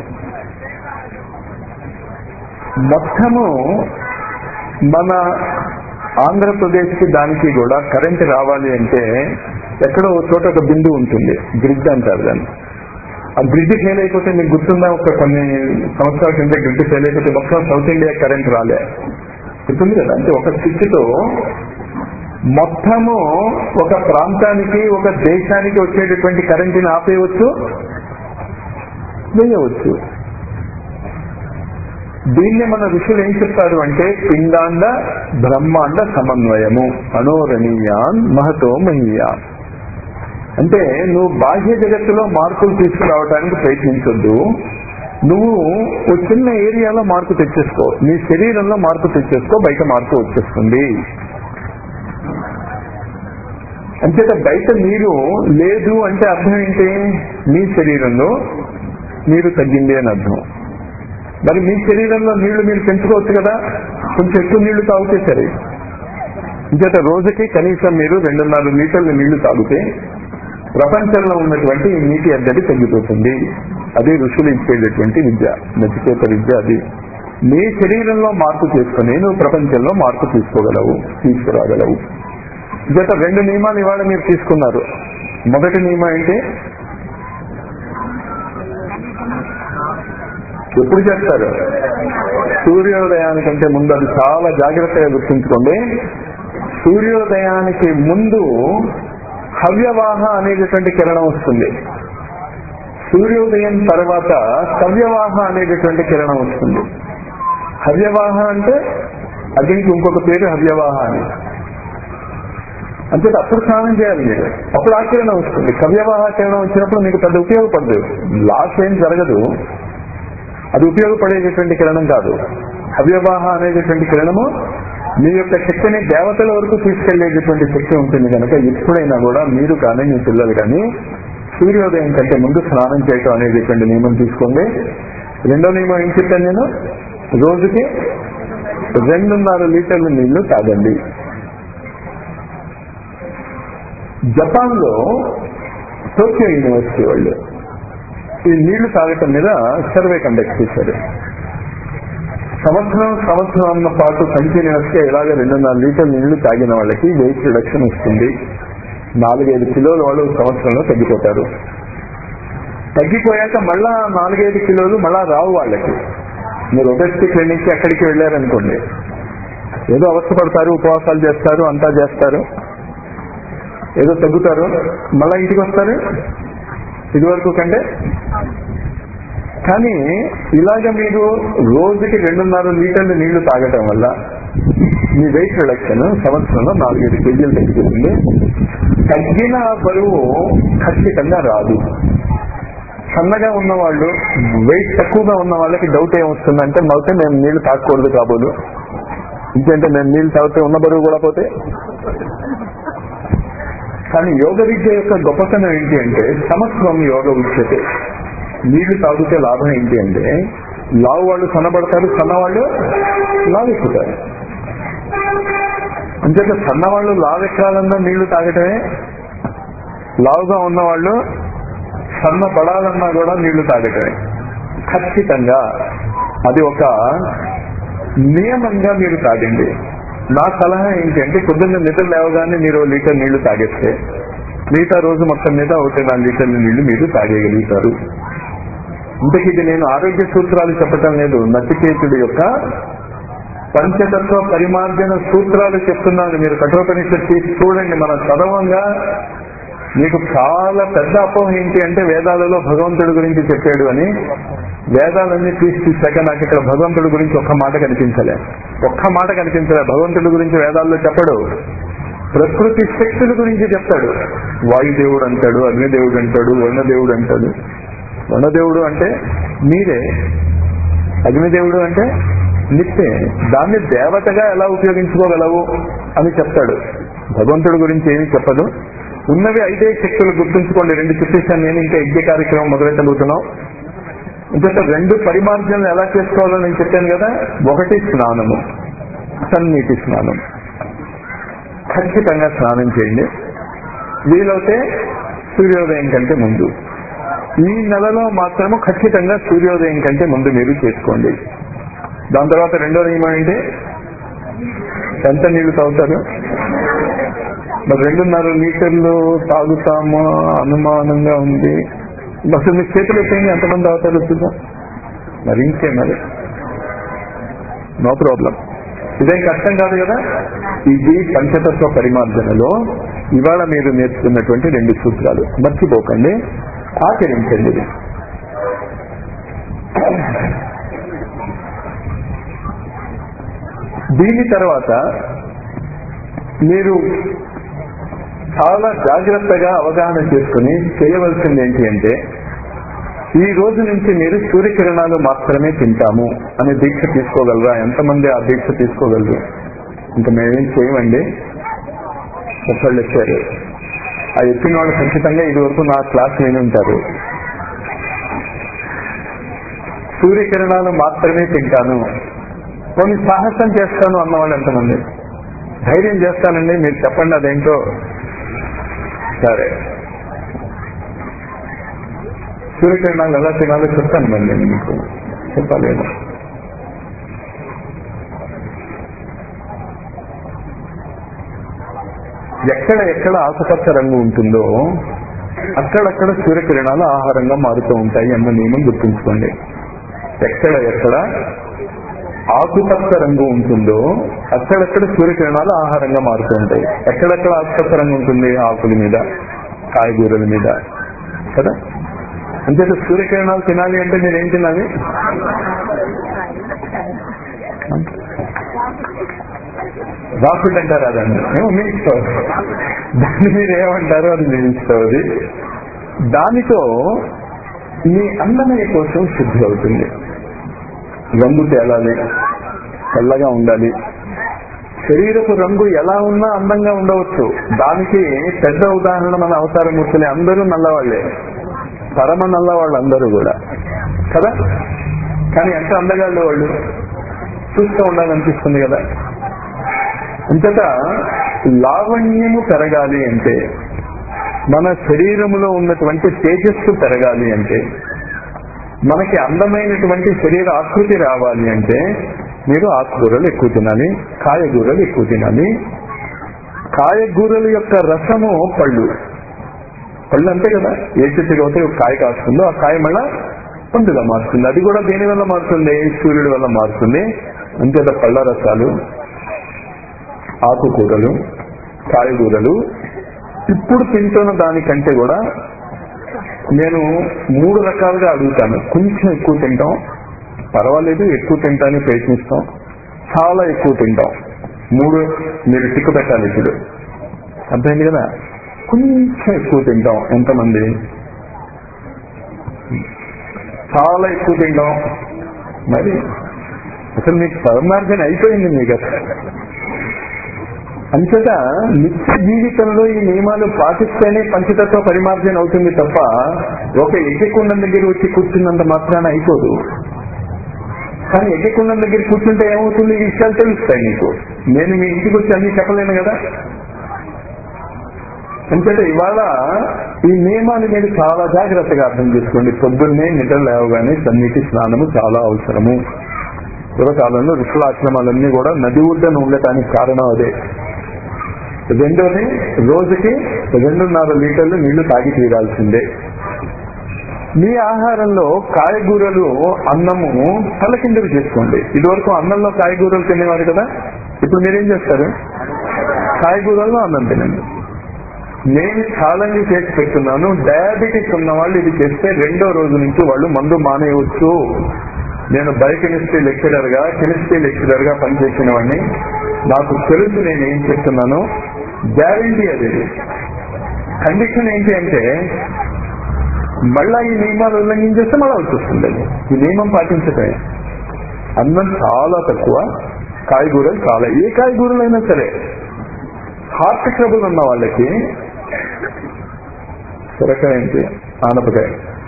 [SPEAKER 2] మొత్తము మన ఆంధ్రప్రదేశ్ కి దానికి కూడా కరెంట్ రావాలి అంటే ఎక్కడో ఒక చోట ఒక బిందు ఉంటుంది గ్రిడ్ అంటారు దాన్ని ఆ గ్రిడ్ ఫెయిల్ అయిపోతే మీకు గుర్తుందా ఒక కొన్ని సంవత్సరాల కింద గ్రిడ్ ఫెయిల్ అయిపోతే మొత్తం సౌత్ ఇండియా కరెంట్ రాలే గుర్తుంది కదా అంటే ఒక స్విచ్తో మొత్తము ఒక ప్రాంతానికి ఒక దేశానికి వచ్చేటటువంటి కరెంటుని ఆపేయవచ్చు వేయవచ్చు దీన్ని మన ఋషులు ఏం చెప్తారు అంటే పిండాండ బ్రహ్మాండ సమన్వయము అనోరణీయాన్ మహతో మహీయాన్ అంటే నువ్వు బాహ్య జగత్తులో మార్పులు తీసుకురావడానికి ప్రయత్నించొద్దు నువ్వు ఒక చిన్న ఏరియాలో మార్పు తెచ్చేసుకో నీ శరీరంలో మార్పు తెచ్చేసుకో బయట మార్పు వచ్చేస్తుంది అంచేత బయట నీరు లేదు అంటే అర్థం ఏంటి మీ శరీరంలో నీరు తగ్గింది అని అర్థం మరి మీ శరీరంలో నీళ్లు మీరు పెంచుకోవచ్చు కదా కొంచెం ఎక్కువ నీళ్లు తాగితే సరే ఇంచేత రోజుకి కనీసం మీరు రెండున్నర లీటర్ల నీళ్లు తాగితే ప్రపంచంలో ఉన్నటువంటి ఈ నీటి అద్దడి తగ్గిపోతుంది అది ఋషులు ఇచ్చేటటువంటి విద్య నచికేత విద్య అది నీ శరీరంలో మార్పు చేసుకుని నువ్వు ప్రపంచంలో మార్పు తీసుకోగలవు తీసుకురాగలవు జత రెండు నియమాలు ఇవాళ మీరు తీసుకున్నారు మొదటి నియమం ఏంటి ఎప్పుడు చేస్తారు సూర్యోదయానికంటే ముందు అది చాలా జాగ్రత్తగా గుర్తుంచుకోండి సూర్యోదయానికి ముందు హవ్యవాహ అనేటటువంటి కిరణం వస్తుంది సూర్యోదయం తర్వాత సవ్యవాహ అనేటటువంటి కిరణం వస్తుంది హవ్యవాహ అంటే అగ్నికి ఇంకొక పేరు హవ్యవాహ అని అంతే అప్పుడు స్నానం చేయాలి మీరు అప్పుడు ఆ కిరణం వస్తుంది కవ్యవాహ కిరణం వచ్చినప్పుడు మీకు పెద్ద ఉపయోగపడదు లాస్ ఏం జరగదు అది ఉపయోగపడేటటువంటి కిరణం కాదు హవ్యవాహ అనేటటువంటి కిరణము మీ యొక్క శక్తిని దేవతల వరకు తీసుకెళ్లేటటువంటి శక్తి ఉంటుంది కనుక ఎప్పుడైనా కూడా మీరు కానీ మీ పిల్లలు కానీ సూర్యోదయం కంటే ముందు స్నానం చేయటం అనేటటువంటి నియమం తీసుకోండి రెండో నియమం ఏం చెప్పాను నేను రోజుకి రెండున్నర లీటర్ల నీళ్లు తాగండి జపాన్ లో టోక్యో యూనివర్సిటీ వాళ్ళు ఈ నీళ్లు తాగటం మీద సర్వే కండక్ట్ చేశారు సంవత్సరం సంవత్సరం పాటు కంటిన్యూస్ గా ఇలాగ రెండున్నర లీటర్ నీళ్లు తాగిన వాళ్ళకి వెయిట్ రిడక్షన్ వస్తుంది నాలుగైదు కిలోలు వాళ్ళు సంవత్సరంలో తగ్గిపోతారు తగ్గిపోయాక మళ్ళా నాలుగైదు కిలోలు మళ్ళా రావు వాళ్ళకి మీరు ఒబెస్టీ క్లినిక్ కి అక్కడికి వెళ్ళారనుకోండి ఏదో అవస్థపడతారు ఉపవాసాలు చేస్తారు అంతా చేస్తారు ఏదో తగ్గుతారు మళ్ళా ఇంటికి వస్తారు ఇదివరకు కంటే కానీ ఇలాగ మీరు రోజుకి రెండున్నర లీటర్ల నీళ్లు తాగటం వల్ల మీ వెయిట్ రిడక్షన్ సంవత్సరంలో నాలుగైదు కేజీలు తగ్గిపోతుంది తగ్గిన బరువు ఖచ్చితంగా రాదు సన్నగా ఉన్న వాళ్ళు వెయిట్ తక్కువగా ఉన్న వాళ్ళకి డౌట్ ఏమొస్తుందంటే మొదట మేము నీళ్లు తాగకూడదు కాబోలు ఇంకేంటే మేము నీళ్లు తాగితే ఉన్న బరువు కూడా పోతే కానీ యోగ విద్య యొక్క గొప్పతనం ఏంటి అంటే సమత్వం యోగ ఉచ్యతే నీళ్లు తాగితే లాభం ఏంటి అంటే లావు వాళ్ళు సన్నబడతారు సన్నవాళ్ళు లావెక్కుతారు అంచేత సన్నవాళ్ళు లావెక్కాలన్నా నీళ్లు తాగటమే లావుగా ఉన్నవాళ్ళు సన్న పడాలన్నా కూడా నీళ్లు తాగటమే ఖచ్చితంగా అది ఒక నియమంగా మీరు తాగండి నా సలహా ఏంటంటే పొద్దున్న నిద్ర లేవగానే మీరు ఓ లీటర్ నీళ్లు తాగేస్తే మిగతా రోజు మొత్తం మీద ఒకటి నాలుగు లీటర్ల నీళ్లు మీరు తాగేయగలుగుతారు ఇంతకీ ఇది నేను ఆరోగ్య సూత్రాలు చెప్పటం లేదు నచికేతుడి యొక్క పంచతత్వ పరిమార్జన సూత్రాలు చెప్తున్నాను మీరు కఠోపనిషత్ తీసి చూడండి మన చదవంగా మీకు చాలా పెద్ద అపోహ ఏంటి అంటే వేదాలలో భగవంతుడి గురించి చెప్పాడు అని వేదాలన్నీ తీసి తీసాక నాకు ఇక్కడ భగవంతుడి గురించి ఒక్క మాట కనిపించలే ఒక్క మాట కనిపించలే భగవంతుడి గురించి వేదాల్లో చెప్పడు ప్రకృతి శక్తుల గురించి చెప్తాడు వాయుదేవుడు అంటాడు అగ్నిదేవుడు అంటాడు వర్ణదేవుడు అంటాడు వర్ణదేవుడు అంటే మీరే అగ్నిదేవుడు అంటే నిత్యే దాన్ని దేవతగా ఎలా ఉపయోగించుకోగలవు అని చెప్తాడు భగవంతుడి గురించి ఏమీ చెప్పదు ఉన్నవి ఐదే శక్తులు గుర్తుంచుకోండి రెండు చెప్పేశాను నేను ఇంకా యజ్ఞ కార్యక్రమం మొదలెట్టబోతున్నాం ఇంకొక రెండు పరిమార్జనలు ఎలా చేసుకోవాలో నేను చెప్పాను కదా ఒకటి స్నానము సన్నీటి స్నానం ఖచ్చితంగా స్నానం చేయండి వీలైతే సూర్యోదయం కంటే ముందు ఈ నెలలో మాత్రము ఖచ్చితంగా సూర్యోదయం కంటే ముందు మీరు చేసుకోండి దాని తర్వాత రెండో నియమం ఏంటి ఎంత నీళ్లు తాగుతారు మరి రెండున్నర లీటర్లు తాగుతామా అనుమానంగా ఉంది అసలు మీ చేతులు ఎత్తేయండి ఎంతమంది తాగుతారు చూద్దాం మరి ఇంకే మరి నో ప్రాబ్లం ఇదేం కష్టం కాదు కదా ఇది పంచతత్వ పరిమార్జనలో ఇవాళ మీరు నేర్చుకున్నటువంటి రెండు సూత్రాలు మర్చిపోకండి ఆచరించండి ఇది దీని తర్వాత మీరు చాలా జాగ్రత్తగా అవగాహన చేసుకుని చేయవలసింది ఏంటి అంటే ఈ రోజు నుంచి మీరు సూర్యకిరణాలు మాత్రమే తింటాము అనే దీక్ష తీసుకోగలరా ఎంతమంది ఆ దీక్ష తీసుకోగలరు ఇంకా మేమేం చేయమండి ఒకళ్ళు వచ్చారు ఆ ఎత్తిన వాళ్ళు ఖచ్చితంగా ఇది వరకు నా క్లాస్ విని ఉంటారు సూర్యకిరణాలు మాత్రమే తింటాను కొన్ని సాహసం చేస్తాను అన్న వాళ్ళు ఎంతమంది ధైర్యం చేస్తానండి మీరు చెప్పండి అదేంటో సరే సూర్యకిరణాలు ఎలా తినాలో చెప్తాను మరి నేను మీకు చెప్పలేదు ఎక్కడ ఎక్కడ ఆకుపచ్చ రంగు ఉంటుందో అక్కడక్కడ సూర్యకిరణాలు ఆహారంగా మారుతూ ఉంటాయి అన్న నియమం గుర్తుంచుకోండి ఎక్కడ ఎక్కడ ఆకుపచ్చ రంగు ఉంటుందో అక్కడక్కడ సూర్యకిరణాలు ఆహారంగా మారుతూ ఉంటాయి ఎక్కడెక్కడ ఆకుపచ్చ రంగు ఉంటుంది ఆకుల మీద కాయగూరల మీద కదా అంతే సూర్యకిరణాలు తినాలి అంటే మీరు ఏం తినాలి రాఫుడ్ అంటారు అదండి ఏమో మీ ఇష్టం దాన్ని మీరు ఏమంటారో అది మీ ఇష్టం అది దానితో మీ అన్నమయ్య కోసం శుద్ధి అవుతుంది రంగు తేలాలి తెల్లగా ఉండాలి శరీరపు రంగు ఎలా ఉన్నా అందంగా ఉండవచ్చు దానికి పెద్ద ఉదాహరణ మన అవతారమూర్తులే అందరూ నల్లవాళ్లే పరమ నల్లవాళ్ళు అందరూ కూడా కదా కానీ ఎంత అందగాళ్ళు వాళ్ళు చూస్తూ ఉండాలనిపిస్తుంది కదా అంతటా లావణ్యము పెరగాలి అంటే మన శరీరములో ఉన్నటువంటి తేజస్సు పెరగాలి అంటే మనకి అందమైనటువంటి శరీర ఆకృతి రావాలి అంటే మీరు ఆకుకూరలు ఎక్కువ తినాలి కాయగూరలు ఎక్కువ తినాలి కాయగూరల యొక్క రసము పళ్ళు పళ్ళు అంతే కదా ఏ చెట్టుకి అయితే ఒక కాయ కాస్తుందో ఆ కాయ మళ్ళా పండుగా మారుతుంది అది కూడా దేని వల్ల మారుతుంది సూర్యుడి వల్ల మారుతుంది అంతేత పళ్ళ రసాలు ఆకుకూరలు కాయగూరలు ఇప్పుడు తింటున్న దానికంటే కూడా నేను మూడు రకాలుగా అడుగుతాను కొంచెం ఎక్కువ తింటాం పర్వాలేదు ఎక్కువ తింటానికి ప్రయత్నిస్తాం చాలా ఎక్కువ తింటాం మూడు మీరు టిక్కు పెట్టాలి ఇప్పుడు అర్థమైంది కదా కొంచెం ఎక్కువ తింటాం ఎంతమంది చాలా ఎక్కువ తింటాం మరి అసలు మీకు పరమార్జన అయిపోయింది మీకు అసలు అంచేత నిత్య జీవితంలో ఈ నియమాలు పాటిస్తేనే పంచతత్వ పరిమార్జన అవుతుంది తప్ప ఒక ఎగ్గకుండం దగ్గర వచ్చి కూర్చున్నంత మాత్రాన అయిపోదు కానీ ఎగ్గకుండం దగ్గర కూర్చుంటే ఏమవుతుంది ఈ విషయాలు తెలుస్తాయి నీకు నేను మీ ఇంటికి వచ్చి అన్ని చెప్పలేను కదా ఎందుకంటే ఇవాళ ఈ నియమాలు మీరు చాలా జాగ్రత్తగా అర్థం చేసుకోండి పొద్దున్నే నిద్ర లేవగానే సన్నిధి స్నానము చాలా అవసరము పూర్వకాలంలో ఋషులాశ్రమాలన్నీ కూడా నది ఒడ్డున ఉండటానికి కారణం అదే రెండోది రోజుకి రెండున్నర లీటర్లు నీళ్లు తాగి తీరాల్సిందే మీ ఆహారంలో కాయగూరలు అన్నము తలకిందులు చేసుకోండి ఇదివరకు అన్నంలో కాయగూరలు తినేవారు కదా ఇప్పుడు మీరేం చేస్తారు కాయగూరల్లో అన్నం తినండి నేను ఛాలెంజ్ చేసి పెడుతున్నాను డయాబెటిస్ ఉన్న వాళ్ళు ఇది చేస్తే రెండో రోజు నుంచి వాళ్ళు మందు మానేయవచ్చు నేను బయోకెమిస్ట్రీ లెక్చరర్ గా కెమిస్ట్రీ లెక్చరర్ గా పనిచేసిన వాడిని నాకు తెలుసు నేను ఏం చెప్తున్నాను గ్యారంటీ అది కండిషన్ ఏంటి అంటే మళ్ళా ఈ నియమాలు ఉల్లంఘించేస్తే మళ్ళా వచ్చేస్తుంది అది ఈ నియమం పాటించటమే అన్నం చాలా తక్కువ కాయగూరలు చాలా ఏ కాయగూరలైనా సరే హార్ట్ ట్రబుల్ ఉన్న వాళ్ళకి సొరకాయ ఏంటి ఆనపకాయ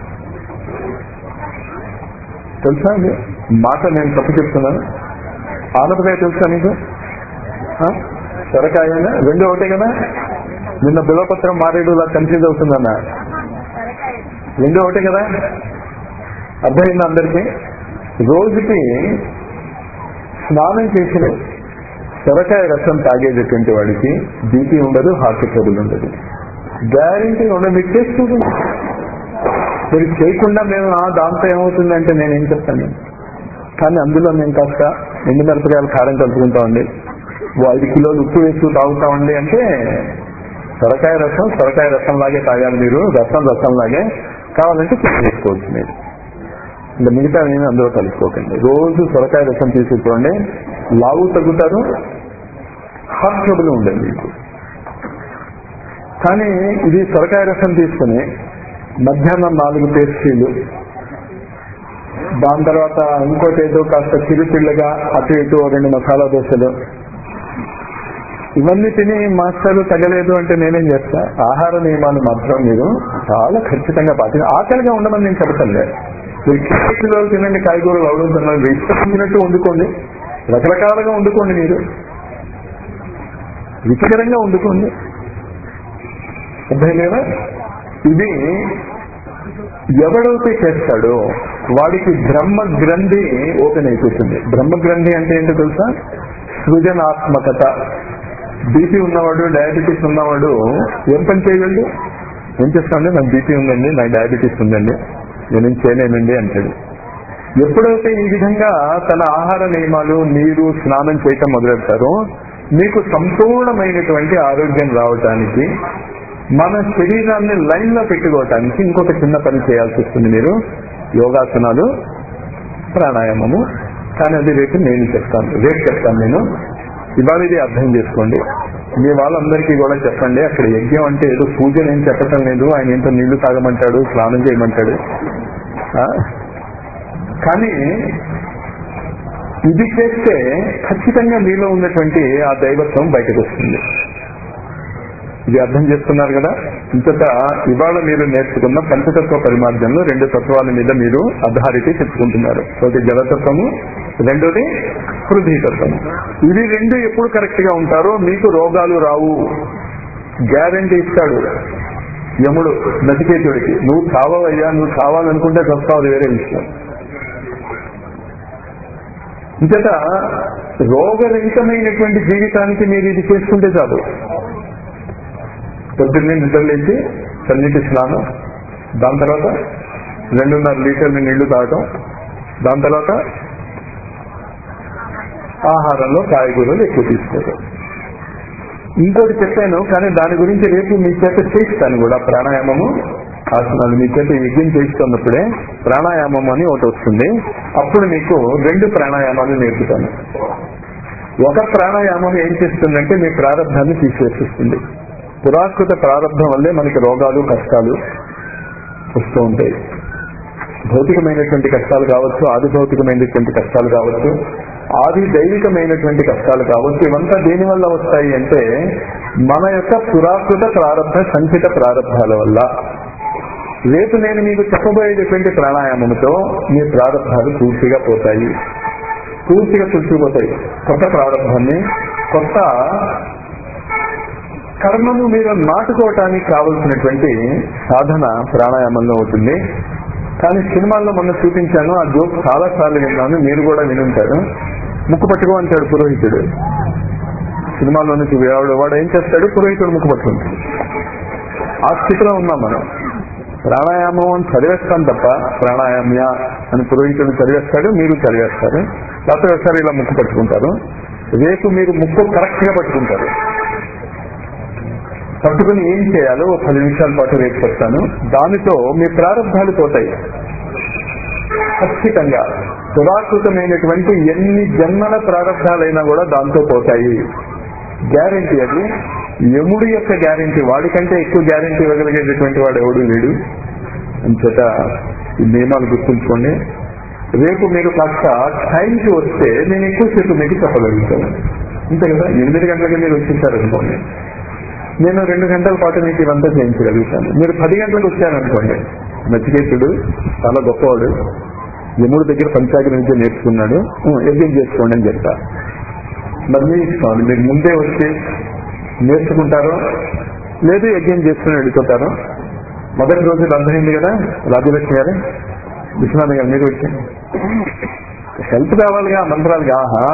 [SPEAKER 2] తెలుసా అండి మాట నేను తప్పు చెప్తున్నాను ఆనపకాయ తెలుసా మీకు ఆ? సొరకాయ రెండు ఒకటే కదా నిన్న బిలపత్రం మారేడు ఇలా కన్ఫ్యూజ్ అవుతుందన్న రెండు ఒకటే కదా అర్థమైంది అందరికీ రోజుకి స్నానం చేసిన సొరకాయ రసం తాగేటటువంటి వాడికి బీపీ ఉండదు హార్ట్ ట్రబుల్ ఉండదు గ్యారంటీ ఉండదు మీకు చేసి చూడండి మీరు చేయకుండా మేము "ఆ, దాంతో ఏమవుతుందంటే నేనేం చెప్తాను కానీ అందులో మేము కాస్త ఎండు మిరపకాయలు కారం కలుపుకుంటామండి ఓ ఐదు కిలోలు ఉప్పు వేసి తాగుతామండి అంటే సొరకాయ రసం సొరకాయ రసం లాగే తాగాలి మీరు రసం రసం లాగే కావాలంటే కుక్ చేసుకోవచ్చు మీరు ఇంకా మిగతా నేను అందులో కలుపుకోకండి రోజు సొరకాయ రసం తీసుకుపోండి లావు తగ్గుతారు హార్ట్ ట్రబుల్ ఉండదు మీకు కానీ ఇది సొరకాయ రసం తీసుకుని మధ్యాహ్నం నాలుగు పేస్ట్రీలు దాని తర్వాత ఇంకోటి ఏదో కాస్త చిరుపిల్లగా అటు ఇటు ఓ రెండు మసాలా దోశలు ఇవన్నీ తిని మాస్టర్లు తగ్గలేదు అంటే నేనేం చేస్తా ఆహార నియమాలు మాత్రం మీరు చాలా ఖచ్చితంగా పాటి ఆకలిగా ఉండమని నేను చెబుతాను మీరు కిలో తినండి కాయగూరలు అవడం ఇష్టమైనట్టు వండుకోండి రకరకాలుగా వండుకోండి మీరు రుచికరంగా వండుకోండి అర్థం లేదా ఇది ఎవడైతే చేస్తాడో వాడికి బ్రహ్మ గ్రంథి ఓపెన్ అయిపోతుంది బ్రహ్మ గ్రంథి అంటే ఏంటో తెలుసా సృజనాత్మకత బీపీ ఉన్నవాడు డయాబెటీస్ ఉన్నవాడు ఏం పని చేయగలడు ఏం చేస్తాండి నాకు బీపీ ఉందండి నాకు డయాబెటీస్ ఉందండి నేనేం చేయలేనండి అంటాడు ఎప్పుడైతే ఈ విధంగా తన ఆహార నియమాలు నీరు స్నానం చేయటం మొదలెడతారో మీకు సంపూర్ణమైనటువంటి ఆరోగ్యం రావటానికి మన శరీరాన్ని లైన్ లో పెట్టుకోవటానికి ఇంకొక చిన్న పని చేయాల్సి వస్తుంది మీరు యోగాసనాలు ప్రాణాయామము కానీ అది రేపు నేను చెప్తాను రేపు చెప్తాను నేను ఇవాళ ఇది అర్థం చేసుకోండి మీ వాళ్ళందరికీ కూడా చెప్పండి అక్కడ యజ్ఞం అంటే ఏదో పూజ నేను చెప్పటం లేదు ఆయన ఏంటో నీళ్లు తాగమంటాడు స్నానం చేయమంటాడు ఆ? కానీ ఇది చేస్తే ఖచ్చితంగా మీలో ఉన్నటువంటి ఆ దైవత్వం బయటకు వస్తుంది ఇది అర్థం చేస్తున్నారు కదా ఇంతట ఇవాళ మీరు నేర్చుకున్న పంచతత్వ పరిమార్జనలో రెండు తత్వాల మీద మీరు అథారిటీ తెచ్చుకుంటున్నారు ఒకటి జలతత్వము రెండోది పృథ్వీ తత్వము ఇవి రెండు ఎప్పుడు కరెక్ట్ గా ఉంటారో మీకు రోగాలు రావు గ్యారంటీ ఇస్తాడు యముడు నచికేతుడికి నువ్వు చావవయ్యా నువ్వు చావాలనుకుంటే చస్తావు అది వేరే విషయం ఇంతట రోగరహితమైనటువంటి జీవితానికి మీరు ఇది చేసుకుంటే చాలు పొద్దున్నే నిద్రలేచి చన్నీటి స్నానం దాని తర్వాత రెండున్నర లీటర్ల నీళ్లు తాగటం దాని తర్వాత ఆహారంలో కాయగూరలు ఎక్కువ తీసుకోవడం ఇంకోటి చెప్పాను కానీ దాని గురించి రేపు మీ చేత చేయిస్తాను కూడా ప్రాణాయామము ఆసనాలు మీ చేత యజ్ఞం చేస్తున్నప్పుడే ప్రాణాయామం అని ఒకటి వస్తుంది అప్పుడు మీకు రెండు ప్రాణాయామాలు నేర్పుతాను ఒక ప్రాణాయామం ఏం చేస్తుందంటే మీ ప్రారంభాన్ని తీసివేస్తుంది పురాకృత ప్రారంభం వల్లే మనకి రోగాలు కష్టాలు వస్తూ ఉంటాయి భౌతికమైనటువంటి కష్టాలు కావచ్చు ఆది భౌతికమైనటువంటి కష్టాలు కావచ్చు ఆది దైవికమైనటువంటి కష్టాలు కావచ్చు ఇవంతా దేని వల్ల వస్తాయి అంటే మన యొక్క పురాకృత ప్రారంభ సంచిత ప్రారంభాల వల్ల రేపు నేను మీకు చెప్పబోయేటటువంటి ప్రాణాయామంతో మీ ప్రారంభాలు పూర్తిగా పోతాయి పూర్తిగా తుడిచిపోతాయి కొత్త ప్రారంభాన్ని కొత్త కర్మను మీరు నాటుకోవటానికి కావలసినటువంటి సాధన ప్రాణాయామంలో అవుతుంది కానీ సినిమాల్లో మొన్న చూపించాను ఆ జోక్ చాలా సార్లు విన్నాను మీరు కూడా వినుంటారు ముక్కు పట్టుకో అంటాడు పురోహితుడు సినిమాలో నుంచి వాడు వాడు ఏం చేస్తాడు పురోహితుడు ముక్కు పట్టుకుంటాడు ఆ స్థితిలో ఉన్నాం మనం ప్రాణాయామం అని చదివేస్తాం తప్ప ప్రాణాయామ్య అని పురోహితుడు చదివేస్తాడు మీరు చదివేస్తారు లేకపోతే ఒకసారి ఇలా ముక్కు పట్టుకుంటారు రేపు మీరు ముక్కు కరెక్ట్ గా పట్టుకుంటారు పట్టుకుని ఏం చేయాలో ఒక పది నిమిషాల పాటు రేపు చెప్తాను దానితో మీ ప్రారంభాలు పోతాయి ఖచ్చితంగా పురాకృతమైనటువంటి ఎన్ని జన్మల ప్రారంభాలైనా కూడా దాంతో పోతాయి గ్యారంటీ అది యముడి యొక్క గ్యారంటీ వాడికంటే ఎక్కువ గ్యారంటీ ఇవ్వగలిగేటటువంటి వాడు ఎవడు లేడు అంచేత ఈ నియమాలు గుర్తుంచుకోండి రేపు మీరు కాస్త టైంకి వస్తే నేను ఎక్కువసేపు మీకు చెప్పగలుగుతాను అంతే కదా ఎనిమిది గంటలకి మీరు వచ్చేసారు అనుకోండి నేను రెండు గంటల పాటు మీకు ఇవంతా చేయించగలుగుతాను మీరు పది గంటలకు వచ్చారనుకోండి నచికేతుడు చాలా గొప్పవాడు యముడి దగ్గర పంచాగ్ని విద్య నేర్చుకున్నాడు "ఉం, యజ్ఞం చేసుకోండి అని చెప్తా మరి మీ ఇష్టం మీరు ముందే వచ్చి నేర్చుకుంటారో లేదు యజ్ఞం చేసుకుని వెళ్ళిపోతారో మొదటి రోజు ఇది అర్థమైంది కదా రాజ్యలక్ష్మి గారు విశ్వనాథ్ గారు మీరు వచ్చి హెల్త్ కావాలిగా మంత్రాలుగా ఆహా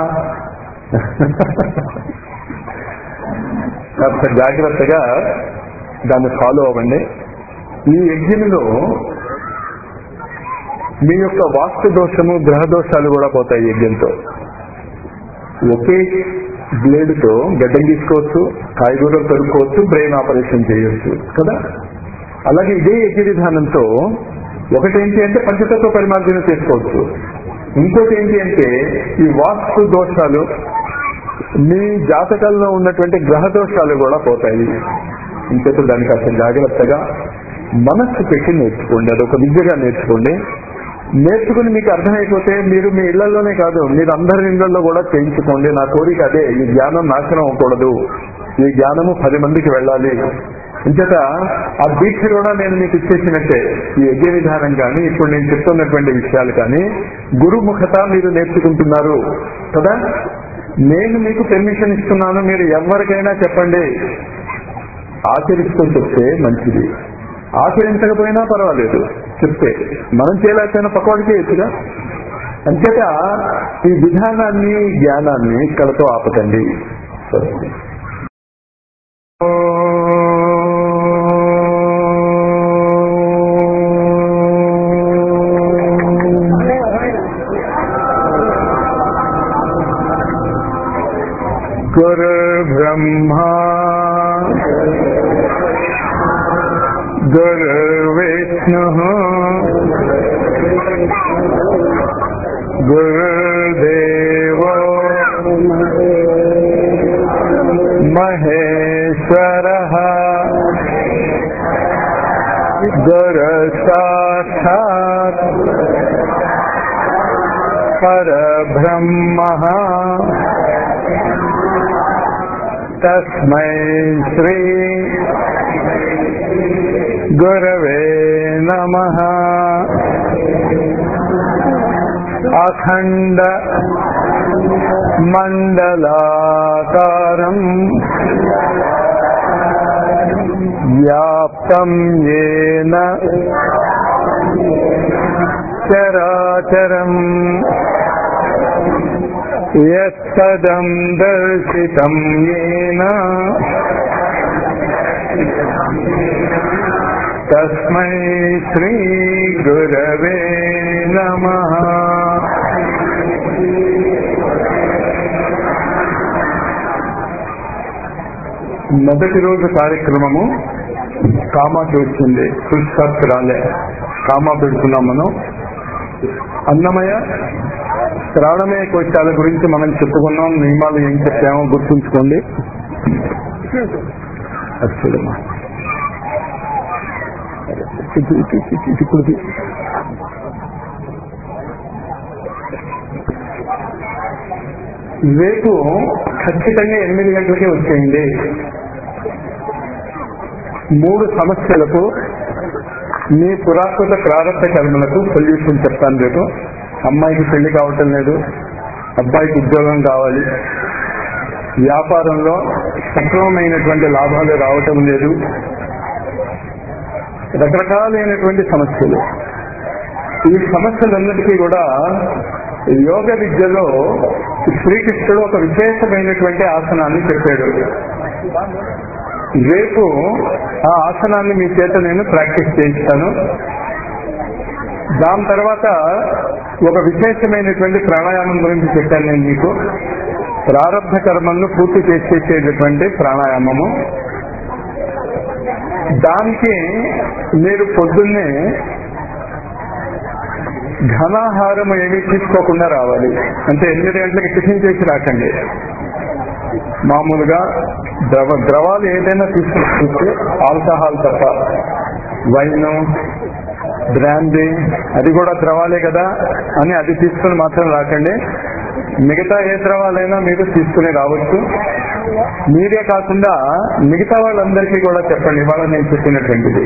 [SPEAKER 2] కాస్త జాగ్రత్తగా దాన్ని ఫాలో అవ్వండి ఈ యజ్ఞంలో మీ యొక్క వాస్తు దోషము గ్రహ దోషాలు కూడా పోతాయి యజ్ఞంతో ఒకే బ్లేడ్ తో గడ్డం తీసుకోవచ్చు కాయగూరలు తరుక్కోవచ్చు బ్రెయిన్ ఆపరేషన్ చేయొచ్చు కదా అలాగే ఇదే యజ్ఞ విధానంతో ఒకటేంటి అంటే పంచతత్వ పరిమార్జన చేసుకోవచ్చు ఇంకోటి ఏంటి అంటే ఈ వాస్తు దోషాలు మీ జాతకాల్లో ఉన్నటువంటి గ్రహ దోషాలు కూడా పోతాయి ఇంకేతో దానికి అసలు జాగ్రత్తగా మనస్సు పెట్టి నేర్చుకోండి అది ఒక విద్యగా నేర్చుకోండి నేర్చుకుని మీకు అర్థమైపోతే మీరు మీ ఇళ్లలోనే కాదు మీరు అందరి ఇళ్లలో కూడా చేయించుకోండి నా కోరిక అదే ఈ జ్ఞానం నాశనం అవ్వకూడదు ఈ జ్ఞానము పది మందికి వెళ్ళాలి ఇంచేత ఆ దీక్ష కూడా నేను మీకు ఇచ్చేసినట్టే ఈ యజ్ఞ విధానం కానీ ఇప్పుడు నేను చెప్తున్నటువంటి విషయాలు కానీ గురుముఖత మీరు నేర్చుకుంటున్నారు కదా నేను మీకు పెర్మిషన్ ఇస్తున్నాను మీరు ఎవరికైనా చెప్పండి ఆచరిస్తూ చెప్తే మంచిది ఆచరించకపోయినా పర్వాలేదు చెప్తే మనం చేయలేకపోయినా పక్కవాడికి చేయొచ్చుగా అంచేత ఈ విధానాన్ని జ్ఞానాన్ని ఇక్కడతో ఆపకండి స్వస్తి गुरुर्ब्रह्मा गुरुर्विष्णुः गुरुर्देवो महेश्वरः गुरुसाक्षात् परब्रह्मः तस्मै श्री गुरवे नमः अखण्ड मण्डलाकारम् व्याप्तं येन चराचरम् यत्पदं दर्शितं येन तस्मै श्रीगुरवे नमः మొదటి రోజు కార్యక్రమము కామాకి వచ్చింది పురుషార్త్ రాలే కామా పెడుతున్నాం మనం అన్నమయ శ్రావణమయ కోశాల గురించి మనం చెప్పుకున్నాం నియమాలు ఏం చెప్పామో గుర్తుంచుకోండి అది చూడమ్మా ఇది- ఇది- ఇది- ఇది- ఇప్పుడు ఇది. రేపు ఖచ్చితంగా ఎనిమిది గంటలకే వచ్చేయండి మూడు సమస్యలకు మీ పురాకృత ప్రారంభ కర్మలకు సొల్యూషన్ చెప్తాను రేపు అమ్మాయికి పెళ్లి కావటం లేదు అబ్బాయికి ఉద్యోగం కావాలి వ్యాపారంలో సక్రమమైనటువంటి లాభాలు రావటం లేదు రకరకాలైనటువంటి సమస్యలు ఈ సమస్యలన్నిటికీ కూడా యోగ విద్యలో శ్రీకృష్ణుడు ఒక విశేషమైనటువంటి ఆసనాన్ని చెప్పాడు రేపు ఆ ఆసనాన్ని మీ చేత నేను ప్రాక్టీస్ చేయిస్తాను దాని తర్వాత ఒక విశేషమైనటువంటి ప్రాణాయామం గురించి చెప్పాను నేను మీకు ప్రారంభ కర్మలను పూర్తి చేసేసేటటువంటి ప్రాణాయామము దానికి మీరు పొద్దున్నే ఘనాహారం ఏమీ తీసుకోకుండా రావాలి అంటే ఎనిమిది గంటలకు టిఫిన్ చేసి రాకండి మామూలుగా ద్రవ ద్రవాలు ఏదైనా తీసుకుంటే ఆల్కహాల్ తప్ప వైన్ బ్రాందీ అది కూడా ద్రవాలే కదా అని అది తీసుకుని మాత్రం రాకండి మిగతా ఏ ద్రవాలైనా మీరు తీసుకుని రావచ్చు మీరే కాకుండా మిగతా వాళ్ళందరికీ కూడా చెప్పండి ఇవాళ నేను చెప్పినటువంటిది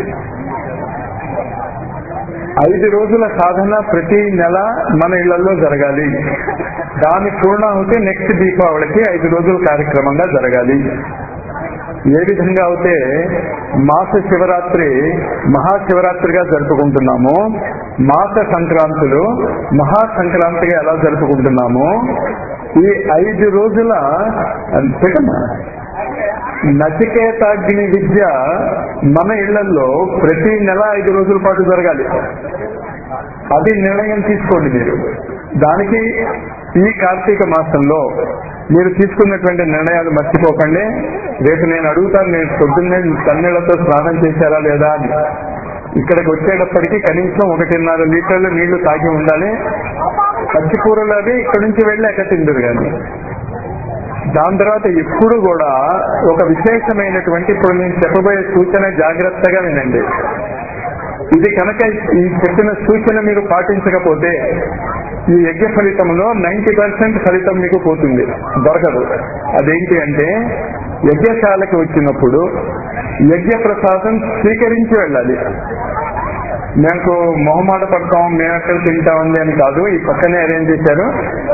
[SPEAKER 2] ఐదు రోజుల సాధన ప్రతి నెల మన ఇళ్లలో జరగాలి దాని పూర్ణాహుతి నెక్స్ట్ దీపావళికి ఐదు రోజుల కార్యక్రమంగా జరగాలి ఏ విధంగా అయితే మాస శివరాత్రి మహాశివరాత్రిగా జరుపుకుంటున్నామో మాస సంక్రాంతులు మహా సంక్రాంతిగా ఎలా జరుపుకుంటున్నామో ఈ ఐదు రోజుల పెట్టమ్మా నచికేతాగ్ని విద్య మన ఇళ్లలో ప్రతి నెల ఐదు రోజుల పాటు జరగాలి అది నిర్ణయం తీసుకోండి మీరు దానికి ఈ కార్తీక మాసంలో మీరు తీసుకున్నటువంటి నిర్ణయాలు మర్చిపోకండి రేపు నేను అడుగుతాను నేను పొద్దున్నే తన్నీళ్లతో స్నానం చేశారా లేదా అని ఇక్కడికి వచ్చేటప్పటికి కనీసం ఒకటిన్నర లీటర్లు నీళ్లు తాగి ఉండాలి పచ్చి కూరలు అవి ఇక్కడి నుంచి వెళ్ళి ఎక్క తిందరు కానీ దాని తర్వాత ఎప్పుడు కూడా ఒక విశేషమైనటువంటి ఇప్పుడు నేను చెప్పబోయే సూచన జాగ్రత్తగా వినండి ఇది కనుక ఈ చెప్పిన సూచన మీరు పాటించకపోతే ఈ యజ్ఞ ఫలితంలో నైన్టీ పర్సెంట్ ఫలితం మీకు పోతుంది దొరకదు అదేంటి అంటే యజ్ఞశాలకు వచ్చినప్పుడు యజ్ఞ ప్రసాదం స్వీకరించి వెళ్ళాలి మేము మొహమాట పడతాం మేము ఎక్కడ తింటామండి అని కాదు ఈ పక్కనే అరేంజ్ చేశారు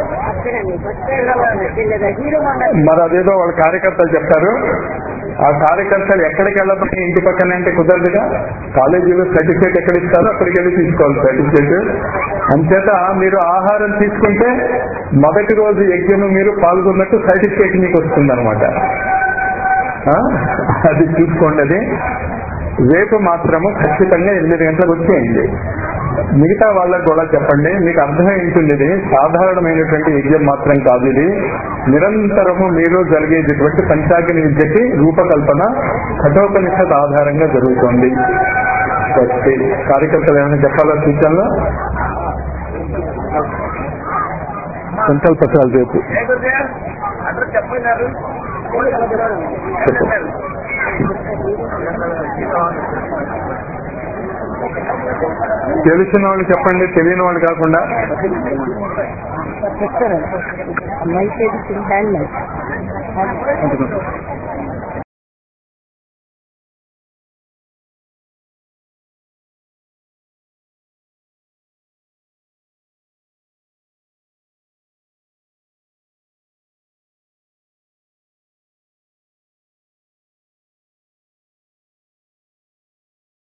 [SPEAKER 2] మరి అదేదో వాళ్ళ కార్యకర్తలు చెప్తారు ఆ కార్యకర్తలు ఎక్కడికి వెళ్ళబట్టి ఇంటి పక్కనే అంటే కుదరదుగా కాలేజీలో సర్టిఫికేట్ ఎక్కడ ఇస్తారో అక్కడికి వెళ్ళి తీసుకోవాలి సర్టిఫికేట్ అంచేత మీరు ఆహారం తీసుకుంటే మొదటి రోజు యజ్ఞం మీరు పాల్గొన్నట్టు సర్టిఫికేట్ మీకు వస్తుంది అనమాట అది తీసుకోండి అది రేపు మాత్రము ఖచ్చితంగా ఎనిమిది గంటలకు వచ్చేయండి మిగతా వాళ్ళకు కూడా చెప్పండి మీకు అర్థమై ఉంటుంది ఇది సాధారణమైనటువంటి యజ్ఞం మాత్రం కాదు ఇది నిరంతరము మీరు జరిగేటటువంటి పంచాగ్ని విద్యకి రూపకల్పన కఠోపనిషత్ ఆధారంగా జరుగుతోంది ఓకే. కార్యకర్తలు ఏమైనా చెప్పాలా సూచనలో సంకల్పత్రాలు రేపు చెప్పు తెలిసిన వాళ్ళు చెప్పండి తెలియని వాళ్ళు కాకుండా
[SPEAKER 3] Professor, my favorite in hand.